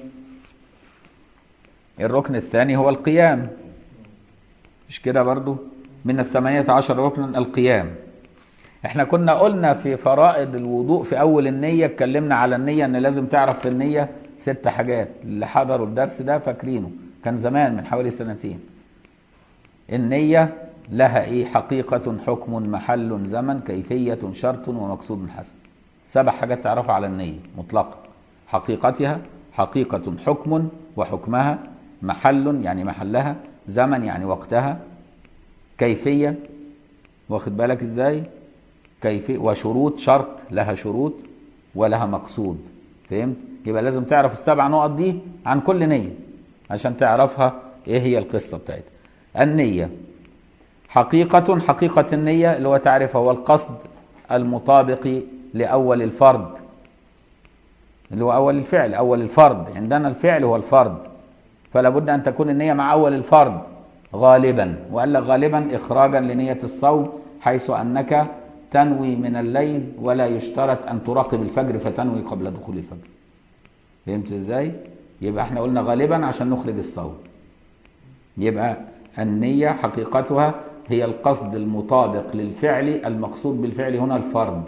الركن الثاني هو القيام مش كده برضو من الثمانية عشر ركنا القيام احنا كنا قلنا في فرائض الوضوء في اول النية اتكلمنا على النية ان لازم تعرف في النية ست حاجات اللي حضروا الدرس ده فاكرينه كان زمان من حوالي سنتين النية لها ايه حقيقة حكم محل زمن كيفية شرط ومقصود حسن سبع حاجات تعرفها على النية مطلقة حقيقتها حقيقة حكم وحكمها محل يعني محلها زمن يعني وقتها كيفية واخد بالك ازاي كيفية وشروط شرط لها شروط ولها مقصود فهمت يبقى لازم تعرف السبع نقط دي عن كل نية عشان تعرفها ايه هي القصة بتاعتها النية حقيقة حقيقة النية اللي هو تعرفها هو القصد المطابق لأول الفرد اللي هو أول الفعل أول الفرد عندنا الفعل هو الفرد فلا بد ان تكون النيه مع اول الفرض غالبا وقال لك غالبا اخراجا لنيه الصوم حيث انك تنوي من الليل ولا يشترط ان تراقب الفجر فتنوي قبل دخول الفجر فهمت ازاي يبقى احنا قلنا غالبا عشان نخرج الصوم يبقى النية حقيقتها هي القصد المطابق للفعل المقصود بالفعل هنا الفرض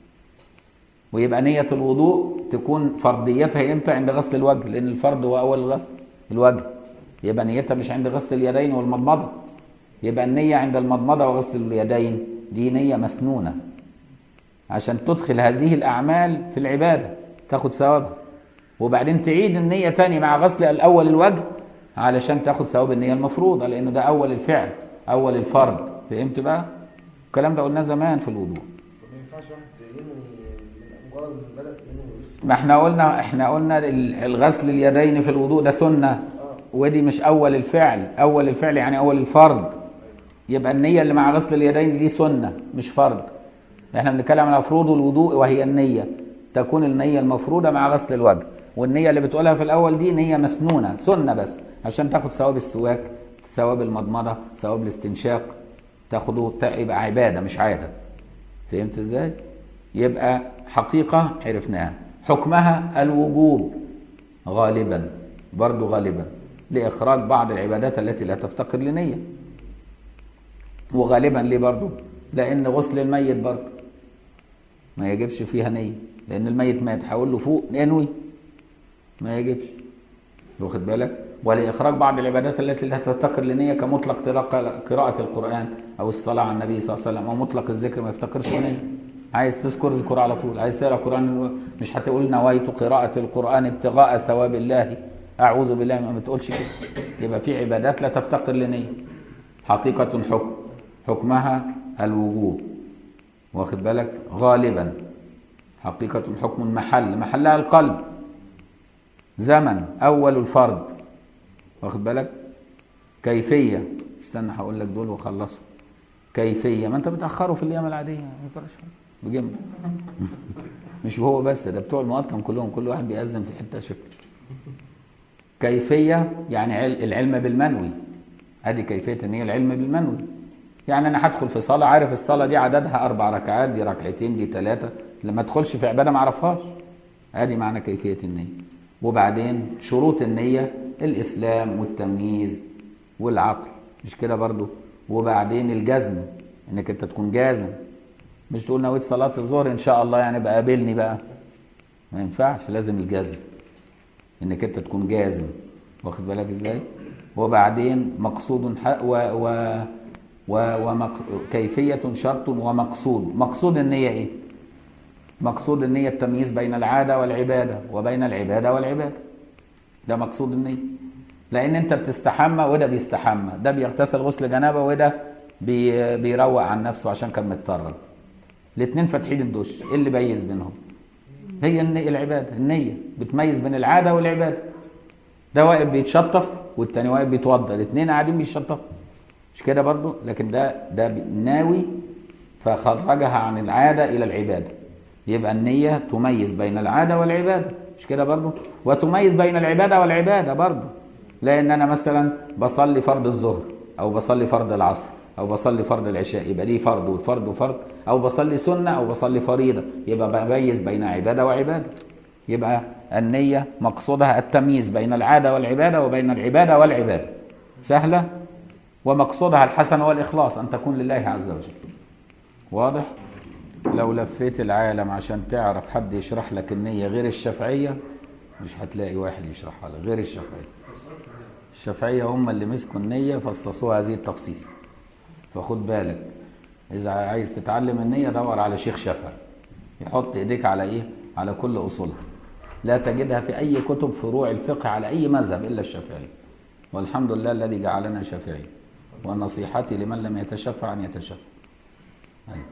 ويبقى نية الوضوء تكون فرضيتها امتى عند غسل الوجه لأن الفرض هو أول الغسل الوجه يبقى نيتها مش عند غسل اليدين والمضمضة يبقى النية عند المضمضة وغسل اليدين دي نية مسنونة عشان تدخل هذه الأعمال في العبادة تاخد ثوابها وبعدين تعيد النية تاني مع غسل الأول الوجه علشان تاخد ثواب النية المفروضة لأنه ده أول الفعل أول الفرض فهمت بقى؟ الكلام ده قلناه زمان في الوضوء ما ينفعش واحد ينوي من مجرد ما بدأ ينوي يغسل ما احنا قلنا احنا قلنا ال- الغسل اليدين في الوضوء ده سنة ودي مش أول الفعل أول الفعل يعني أول الفرض يبقى النية اللي مع غسل اليدين دي سنة مش فرض احنا بنتكلم على فروض الوضوء وهي النية تكون النية المفروضة مع غسل الوجه والنية اللي بتقولها في الأول دي نية مسنونة سنة بس عشان تاخد ثواب السواك ثواب المضمضة ثواب الاستنشاق تاخده تا- يبقى عبادة مش عادة فهمت ازاي؟ يبقى حقيقة عرفناها حكمها الوجوب غالبا برضو غالبا لإخراج بعض العبادات التي لا تفتقر لنية وغالبا ليه برضو لأن غسل الميت برضو ما يجبش فيها نية لأن الميت مات هقول له فوق انوي ما يجبش واخد بالك ولإخراج بعض العبادات التي لا تفتقر لنية كمطلق تلاقة- قراءة القرآن أو الصلاة على النبي صلى الله عليه وسلم أو مطلق الذكر ما يفتقرش لنية عايز تذكر اذكر على طول عايز تقرا قرآن مش هتقول نويت قراءة القرآن ابتغاء ثواب الله أعوذ بالله ما بتقولش كده يبقى في عبادات لا تفتقر لنية حقيقة حكم حكمها الوجوب واخد بالك غالبا حقيقة حكم محل محلها القلب زمن أول الفرض واخد بالك كيفية استنى هقول لك دول وخلصوا كيفية ما انت بتأخره في الأيام العادية ما يقدرش بجنب مش هو بس ده بتوع المقطم كلهم كل واحد بيأذن في حتة شكل كيفية يعني عل- العلم بالمنوي ادي كيفية ان هي العلم بالمنوي يعني انا هدخل في صلاة عارف الصلاة دي عددها اربع ركعات دي ركعتين دي ثلاثة لما ادخلش في عبادة ما اعرفهاش ادي معنى كيفية النية وبعدين شروط النية الاسلام والتمييز والعقل مش كده برضو وبعدين الجزم انك انت تكون جازم مش تقول نويت صلاة الظهر ان شاء الله يعني بقى قابلني بقى ما ينفعش لازم الجزم انك انت تكون جازم واخد بالك ازاي وبعدين مقصود ح- و و و ومق... كيفية شرط ومقصود مقصود النية ايه مقصود النية التمييز بين العادة والعبادة وبين العبادة والعبادة ده مقصود النية لان انت بتستحمى وده بيستحمى ده بيغتسل غسل جنابه وده بي... بيروق عن نفسه عشان كان متطرد الاثنين فاتحين الدش ايه اللي بيز بينهم هي النية العبادة النية بتميز بين العادة والعبادة ده واقف بيتشطف والتاني واقف بيتوضى الاثنين قاعدين بيتشطفوا مش كده برضو لكن ده ده ناوي فخرجها عن العادة إلى العبادة يبقى النية تميز بين العادة والعبادة مش كده برضو وتميز بين العبادة والعبادة برضو لأن أنا مثلا بصلي فرض الظهر أو بصلي فرض العصر أو بصلي فرض العشاء يبقى دي فرض والفرض فرض أو بصلي سنة أو بصلي فريضة يبقى بميز بين عبادة وعبادة يبقى النية مقصودها التمييز بين العادة والعبادة وبين العبادة والعبادة سهلة ومقصودها الحسن والإخلاص أن تكون لله عز وجل واضح؟ لو لفيت العالم عشان تعرف حد يشرح لك النية غير الشافعية مش هتلاقي واحد يشرحها لك غير الشافعية الشافعية هم اللي مسكوا النية فصصوها هذه التخصيص فخد بالك إذا عايز تتعلم النية دور على شيخ شافعي يحط إيديك على إيه؟ على كل أصولها لا تجدها في أي كتب فروع الفقه على أي مذهب إلا الشافعي والحمد لله الذي جعلنا شافعي ونصيحتي لمن لم يتشفع أن يتشفع أيوة.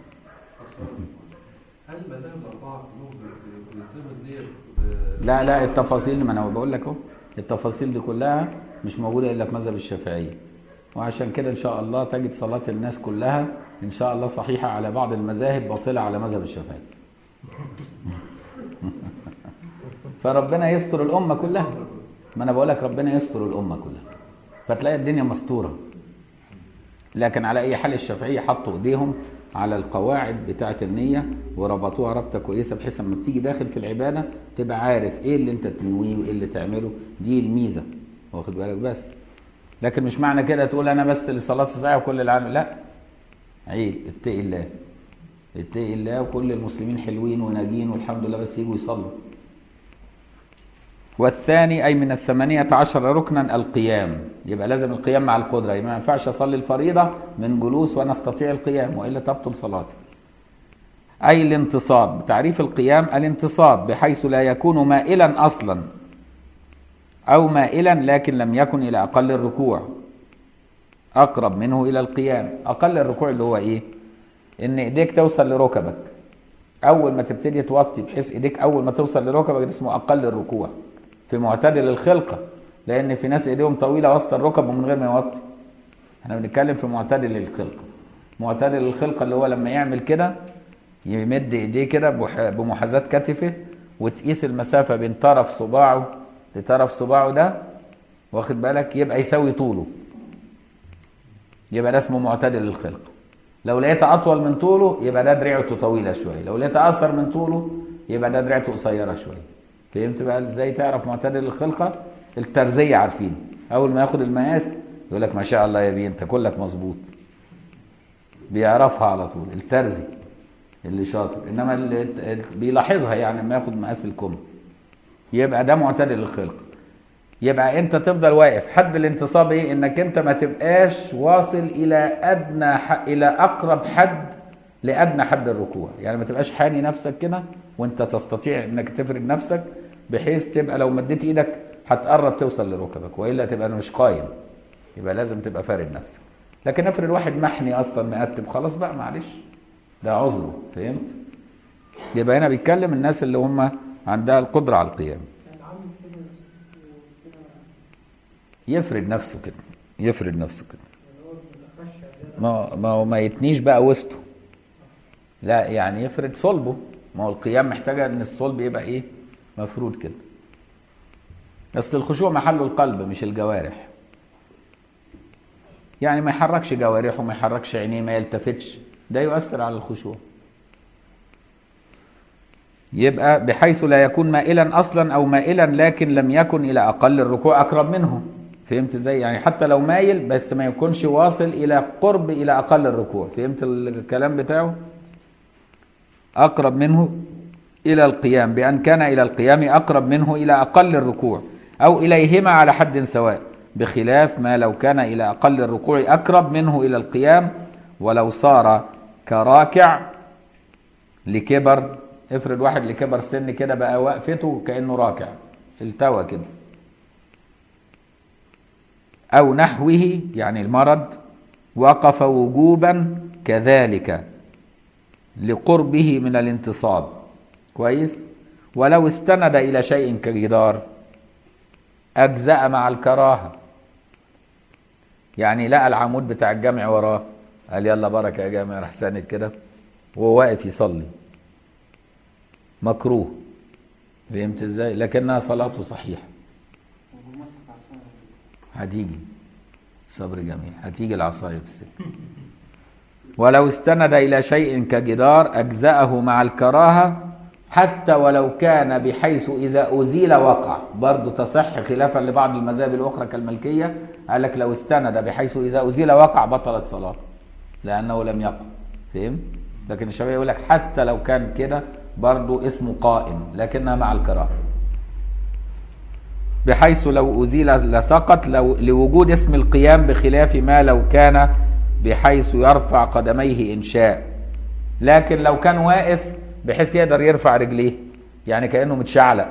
هل المذاهب الأربعة كلهم بيلزموا النية ب- لا لا التفاصيل ما انا بقول لك اهو التفاصيل دي كلها مش موجوده الا في مذهب الشافعيه وعشان كده ان شاء الله تجد صلاه الناس كلها ان شاء الله صحيحه على بعض المذاهب باطله على مذهب الشافعي فربنا يستر الامه كلها ما انا بقول لك ربنا يستر الامه كلها فتلاقي الدنيا مستوره لكن على اي حال الشافعيه حطوا ايديهم على القواعد بتاعه النيه وربطوها ربطه كويسه بحيث لما بتيجي داخل في العباده تبقى عارف ايه اللي انت تنويه وايه اللي تعمله دي الميزه واخد بالك بس لكن مش معنى كده تقول انا بس لصلاه الصحيحه وكل العالم لا عيب اتقي الله اتقي الله وكل المسلمين حلوين وناجين والحمد لله بس يجوا يصلوا والثاني أي من الثمانية عشر ركنا القيام يبقى لازم القيام مع القدرة يبقى ما ينفعش أصلي الفريضة من جلوس وأنا أستطيع القيام وإلا تبطل صلاتي أي الانتصاب تعريف القيام الانتصاب بحيث لا يكون مائلا أصلا أو مائلا لكن لم يكن إلى أقل الركوع أقرب منه إلى القيام أقل الركوع اللي هو إيه إن إيديك توصل لركبك أول ما تبتدي توطي بحيث إيديك أول ما توصل لركبك ده اسمه أقل الركوع في معتدل الخلقة لأن في ناس إيديهم طويلة وسط الركب ومن غير ما يوطي احنا بنتكلم في معتدل الخلقة معتدل الخلقة اللي هو لما يعمل كده يمد ايديه كده بح- بمحاذاة كتفه وتقيس المسافة بين طرف صباعه لطرف صباعه ده واخد بالك يبقى يساوي طوله يبقى ده اسمه معتدل الخلقة لو لقيتها أطول من طوله يبقى ده دراعته طويلة شوية لو لقيتها أقصر من طوله يبقى ده دراعته قصيرة شوية فهمت بقى ازاي تعرف معتدل الخلقة الترزية عارفين أول ما ياخد المقاس يقول لك ما شاء الله يا بيه أنت كلك مظبوط بيعرفها على طول الترزي اللي شاطر انما اللي اللي بيلاحظها يعني لما ياخد مقاس الكم يبقى ده معتدل الخلق يبقى انت تفضل واقف حد الانتصاب ايه انك انت ما تبقاش واصل الى ادنى ح... الى اقرب حد لادنى حد الركوع يعني ما تبقاش حاني نفسك كده وانت تستطيع انك تفرد نفسك بحيث تبقى لو مديت ايدك هتقرب توصل لركبك والا تبقى مش قايم يبقى لازم تبقى فارد نفسك لكن افرض واحد محني اصلا مقتب خلاص بقى معلش ده عذره فهمت يبقى هنا بيتكلم الناس اللي هم عندها القدرة على القيام يعني عامل كده وكده يفرد نفسه كده يفرد نفسه كده اللي هو بيتخشى زيادة ما هو- ما هو ما يتنيش بقى وسطه لا يعني يفرد صلبه ما هو القيام محتاجة ان الصلب يبقى ايه مفرود كده اصل الخشوع محله القلب مش الجوارح يعني ما يحركش جوارحه ما يحركش عينيه ما يلتفتش ده يؤثر على الخشوع يبقى بحيث لا يكون مائلا اصلا او مائلا لكن لم يكن الى اقل الركوع اقرب منه فهمت ازاي يعني حتى لو مايل بس ما يكونش واصل الى قرب الى اقل الركوع فهمت الكلام بتاعه اقرب منه الى القيام بان كان الى القيام اقرب منه الى اقل الركوع او اليهما على حد سواء بخلاف ما لو كان الى اقل الركوع اقرب منه الى القيام ولو صار كراكع لكبر افرض واحد لكبر سن كده بقى وقفته كانه راكع التوى كده او نحوه يعني المرض وقف وجوبا كذلك لقربه من الانتصاب كويس ولو استند الى شيء كجدار اجزا مع الكراهه يعني لقى العمود بتاع الجامع وراه قال يلا بركه يا جامع راح ساند كده وهو واقف يصلي مكروه فهمت ازاي لكنها صلاته صحيحه ومسك عصاية هتيجي صبر جميل هتيجي العصاية في السكة ولو استند إلى شيء كجدار أجزأه مع الكراهة حتى ولو كان بحيث إذا أزيل وقع برضه تصح خلافا لبعض المذاهب الأخرى كالملكية قال لك لو استند بحيث إذا أزيل وقع بطلت صلاة لأنه لم يقع فهم؟ لكن الشافعي يقول لك حتى لو كان كده برضه اسمه قائم لكنها مع الكراهة بحيث لو أزيل لسقط لو لوجود اسم القيام بخلاف ما لو كان بحيث يرفع قدميه إن شاء لكن لو كان واقف بحيث يقدر يرفع رجليه يعني كأنه متشعلق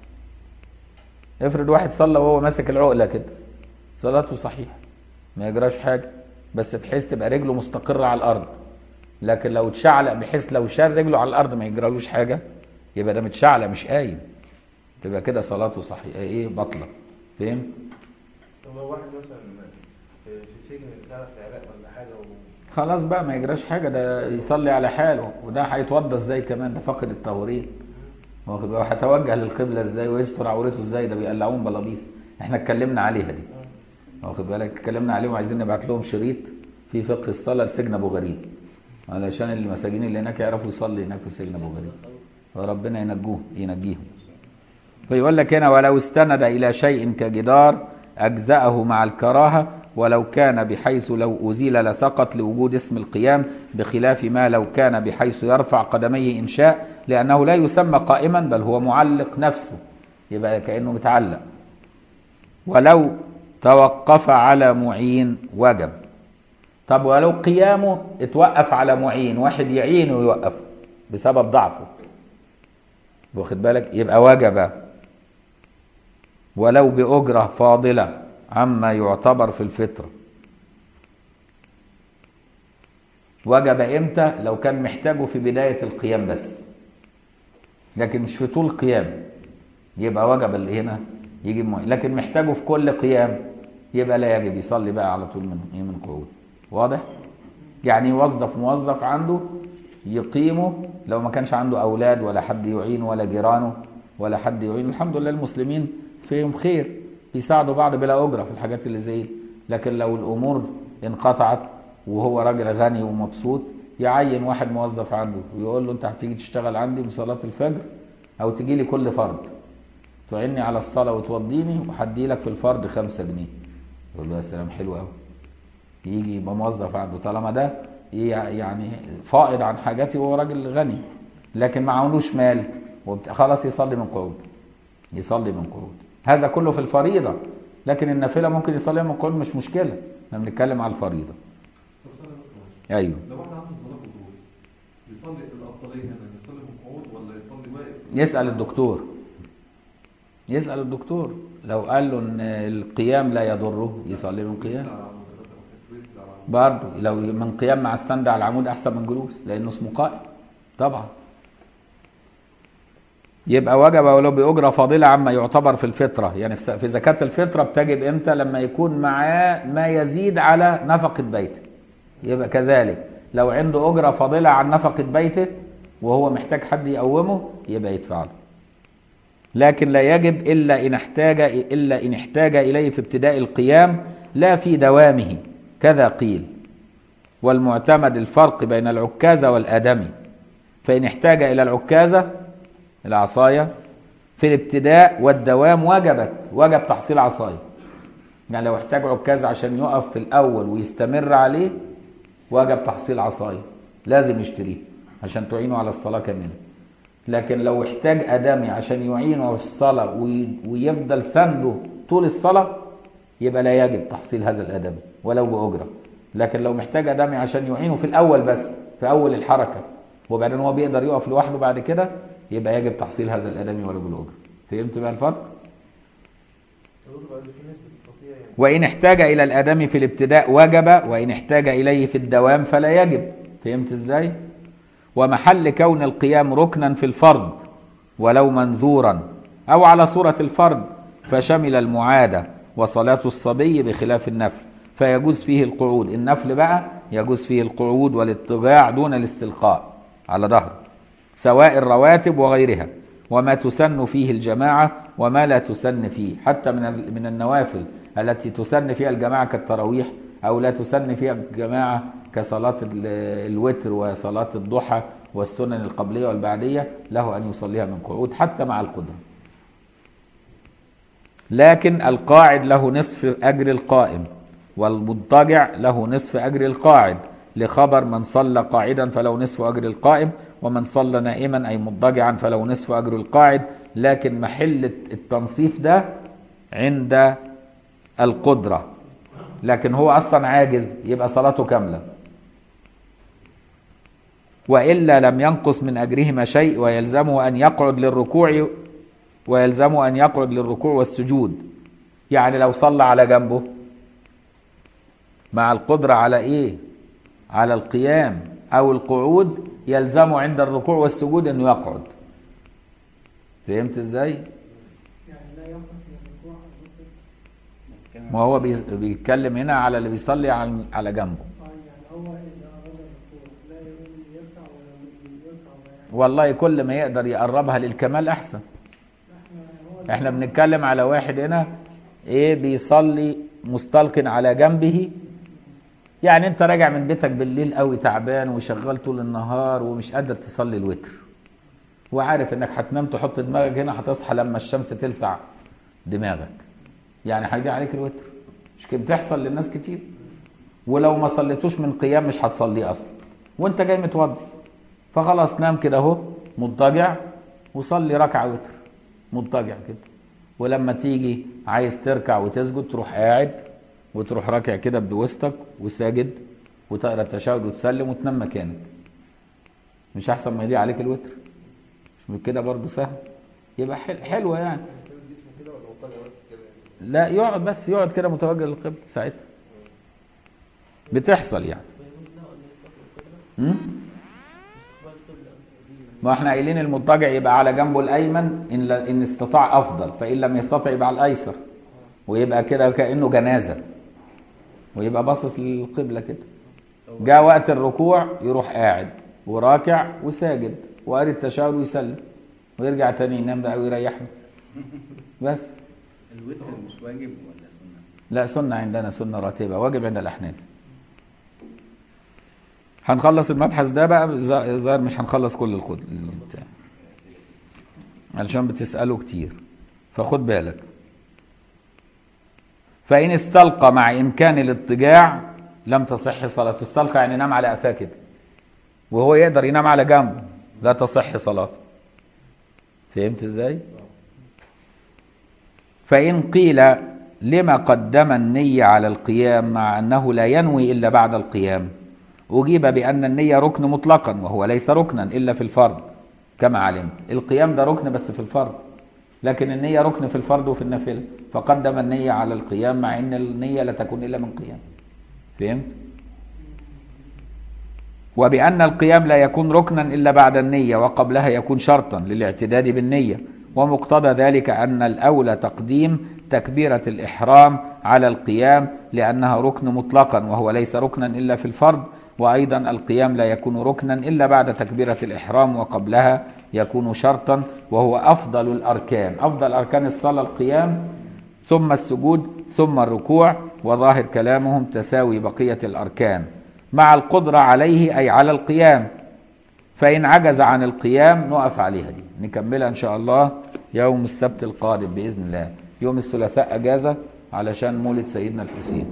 افرض واحد صلى وهو ماسك العقلة كده صلاته صحيحة ما يجراش حاجة بس بحيث تبقى رجله مستقرة على الأرض لكن لو اتشعلق بحيث لو شال رجله على الأرض ما يجرالوش حاجة يبقى ده متشعلق مش قايم تبقى كده صلاته صحيحة ايه بطلة فهمت؟ طب لو واحد مثلا في في سجن بتاع في العراق ولا حاجه و... خلاص بقى ما يجراش حاجة ده يصلي على حاله وده هيتوضى ازاي كمان ده فاقد الطهورين واخد بالك هيتوجه للقبلة ازاي ويستر عورته ازاي ده بيقلعون بلابيس احنا اتكلمنا عليها دي واخد بالك اتكلمنا عليهم وعايزين نبعت لهم شريط في فقه الصلاه لسجن ابو غريب علشان المساجين اللي هناك يعرفوا يصلي هناك في سجن ابو غريب فربنا ينجوه ينجيهم فيقول لك هنا ولو استند الى شيء كجدار اجزاه مع الكراهه ولو كان بحيث لو ازيل لسقط لوجود اسم القيام بخلاف ما لو كان بحيث يرفع قدميه انشاء لانه لا يسمى قائما بل هو معلق نفسه يبقى كانه متعلق ولو توقف على معين وجب طب ولو قيامه اتوقف على معين واحد يعينه ويوقفه بسبب ضعفه واخد بالك يبقى وجب ولو بأجرة فاضلة عما يعتبر في الفطرة وجب امتى لو كان محتاجه في بداية القيام بس لكن مش في طول القيام يبقى وجب اللي هنا يجي معين لكن محتاجه في كل قيام يبقى لا يجب يصلي بقى على طول من من قعود واضح يعني يوظف موظف عنده يقيمه لو ما كانش عنده اولاد ولا حد يعين ولا جيرانه ولا حد يعين الحمد لله المسلمين فيهم خير بيساعدوا بعض بلا اجره في الحاجات اللي زي دي لكن لو الامور انقطعت وهو راجل غني ومبسوط يعين واحد موظف عنده ويقول له انت هتيجي تشتغل عندي بصلاه الفجر او تجي لي كل فرض تعني على الصلاه وتوضيني وهدي لك في الفرض خمسة جنيه يقول له يا سلام حلو قوي يجي يبقى موظف عنده طالما ده يعني فائض عن حاجاتي وهو راجل غني لكن ما عملوش مال وبت... خلاص يصلي من قعود يصلي من قعود هذا كله في الفريضة لكن النافلة ممكن يصلي من قعود مش مشكلة احنا بنتكلم على الفريضة طب سؤال بس معلش. ايوه لو واحد عنده صلاه الظهر يصلي الافضليه هنا يصلي من قعود ولا يصلي واقف يسأل الدكتور يسأل الدكتور لو قال له ان القيام لا يضره يصلي من قيام على العمود مثلا ويسند على العمود برضه لو من قيام مع استند على العمود احسن من جلوس لانه اسمه قائم طبعا يبقى وجب ولو باجره فاضله عما يعتبر في الفطره يعني في في زكاه الفطره بتجب امتى لما يكون معاه ما يزيد على نفقه بيته يبقى كذلك لو عنده اجره فاضله عن نفقه بيته وهو محتاج حد يقومه يبقى يدفع له لكن لا يجب الا ان احتاج الا ان احتاج اليه في ابتداء القيام لا في دوامه كذا قيل والمعتمد الفرق بين العكازه والادمي فان احتاج الى العكازه العصايه في الابتداء والدوام وجبت وجب تحصيل عصايه يعني لو احتاج عكاز عشان يقف في الاول ويستمر عليه وجب تحصيل عصايه لازم يشتريه عشان تعينه على الصلاه كامله لكن لو احتاج ادمي عشان يعينه في الصلاه وي- ويفضل سنده طول الصلاه يبقى لا يجب تحصيل هذا الادمي ولو باجره لكن لو محتاج ادمي عشان يعينه في الاول بس في اول الحركه وبعدين هو بيقدر يقف لوحده بعد كده يبقى يجب تحصيل هذا الادمي ولو بالاجره فهمت بقى الفرق يقول بعد في ناس بتستطيع يعني وإن احتاج إلى الآدمي في الابتداء وجب وإن احتاج إليه في الدوام فلا يجب فهمت إزاي؟ ومحل كون القيام ركنا في الفرض ولو منذورا أو على صورة الفرض فشمل المعادة وصلاة الصبي بخلاف النفل فيجوز فيه القعود النفل بقى يجوز فيه القعود والاضطجاع دون الاستلقاء على ظهره سواء الرواتب وغيرها وما تسن فيه الجماعة وما لا تسن فيه حتى من ال- من النوافل التي تسن فيها الجماعة كالتراويح أو لا تسن فيها الجماعة كصلاة ال- الوتر وصلاة الضحى والسنن القبلية والبعدية له أن يصليها من قعود حتى مع القدرة لكن القاعد له نصف أجر القائم والمضطجع له نصف أجر القاعد لخبر من صلى قاعدا فله نصف أجر القائم ومن صلى نائما أي مضطجعا فله نصف أجر القاعد لكن محل التنصيف ده عند القدرة لكن هو أصلا عاجز يبقى صلاته كاملة وإلا لم ينقص من أجرهما شيء ويلزمه أن يقعد للركوع ويلزمه أن يقعد للركوع والسجود يعني لو صلى على جنبه مع القدرة على إيه على القيام أو القعود يلزمه عند الركوع والسجود أنه يقعد فهمت إزاي؟ يعني لا يقف في الركوع ما هو بي- بيتكلم هنا على اللي بيصلي على على جنبه اه يعني هو اذا اراد الركوع لا يقوم يرفع ولا يرفع ولا يعني والله كل ما يقدر يقربها للكمال أحسن احنا هو احنا بنتكلم على واحد هنا ايه بيصلي مستلق على جنبه يعني انت راجع من بيتك بالليل قوي تعبان وشغال طول النهار ومش قادر تصلي الوتر وعارف انك هتنام تحط دماغك هنا هتصحى لما الشمس تلسع دماغك يعني هيضيع عليك الوتر مش كده بتحصل للناس كتير ولو ما صليتوش من قيام مش هتصليه اصلا وانت جاي متوضي فخلاص نام كده اهو مضطجع وصلي ركعه وتر مضطجع كده ولما تيجي عايز تركع وتسجد تروح قاعد وتروح راكع كده بوسطك وساجد وتقرا التشهد وتسلم وتنام مكانك مش احسن ما يضيع عليك الوتر مش كده برضه سهل يبقى حل حلوه يعني جسمه كده ولا مطلع بس كده يعني لا يقعد بس يقعد كده متوجه للقبله ساعتها بتحصل يعني م? ما احنا قايلين المضطجع يبقى على جنبه الايمن ان ل- ان استطاع افضل فان لم يستطع يبقى على الايسر ويبقى كده كانه جنازه ويبقى باصص للقبله كده جاء وقت الركوع يروح قاعد وراكع وساجد وقاري التشهد ويسلم ويرجع تاني ينام بقى ويريحنا بس الوتر مش واجب ولا سنة؟ لا سنة عندنا سنة راتبة واجب عند الأحناف هنخلص المبحث ده بقى ظا- ظاهر مش هنخلص كل القد بتاع علشان بتسأله كتير فخد بالك فإن استلقى مع إمكان الاضطجاع لم تصح صلاته استلقى يعني نام على قفاه كده وهو يقدر ينام على جنبه لا تصح صلاته فهمت ازاي؟ فإن قيل لما قدم النية على القيام مع أنه لا ينوي إلا بعد القيام أجيب بأن النية ركن مطلقا وهو ليس ركنا إلا في الفرض كما علمت القيام ده ركن بس في الفرض لكن النية ركن في الفرض وفي النافلة فقدم النية على القيام مع أن النية لا تكون إلا من قيام فهمت؟ وبأن القيام لا يكون ركنا إلا بعد النية وقبلها يكون شرطا للاعتداد بالنية ومقتضى ذلك أن الأولى تقديم تكبيرة الإحرام على القيام لأنها ركن مطلقا وهو ليس ركنا إلا في الفرض وأيضا القيام لا يكون ركنا إلا بعد تكبيرة الإحرام وقبلها يكون شرطا وهو أفضل الأركان أفضل أركان الصلاة القيام ثم السجود ثم الركوع وظاهر كلامهم تساوي بقية الأركان مع القدرة عليه أي على القيام فإن عجز عن القيام نقف عليها دي نكملها إن شاء الله يوم السبت القادم بإذن الله يوم الثلاثاء أجازة علشان مولد سيدنا الحسين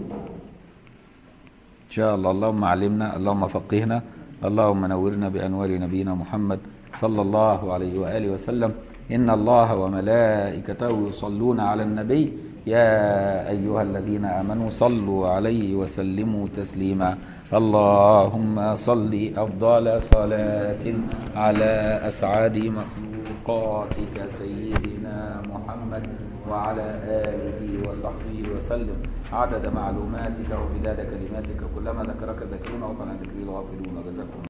إن شاء الله اللهم علمنا اللهم فقهنا اللهم نورنا بأنوار نبينا محمد صلى الله عليه وآله وسلم إن الله وملائكته يصلون على النبي يا أيها الذين آمنوا صلوا عليه وسلموا تسليما اللهم صل أفضل صلاة على أسعد مخلوقاتك سيدنا محمد وعلى آله وصحبه وسلم عدد معلوماتك ومداد كلماتك كلما ذكرك ذاكرون وفلا ذكري الغافلون جزاكم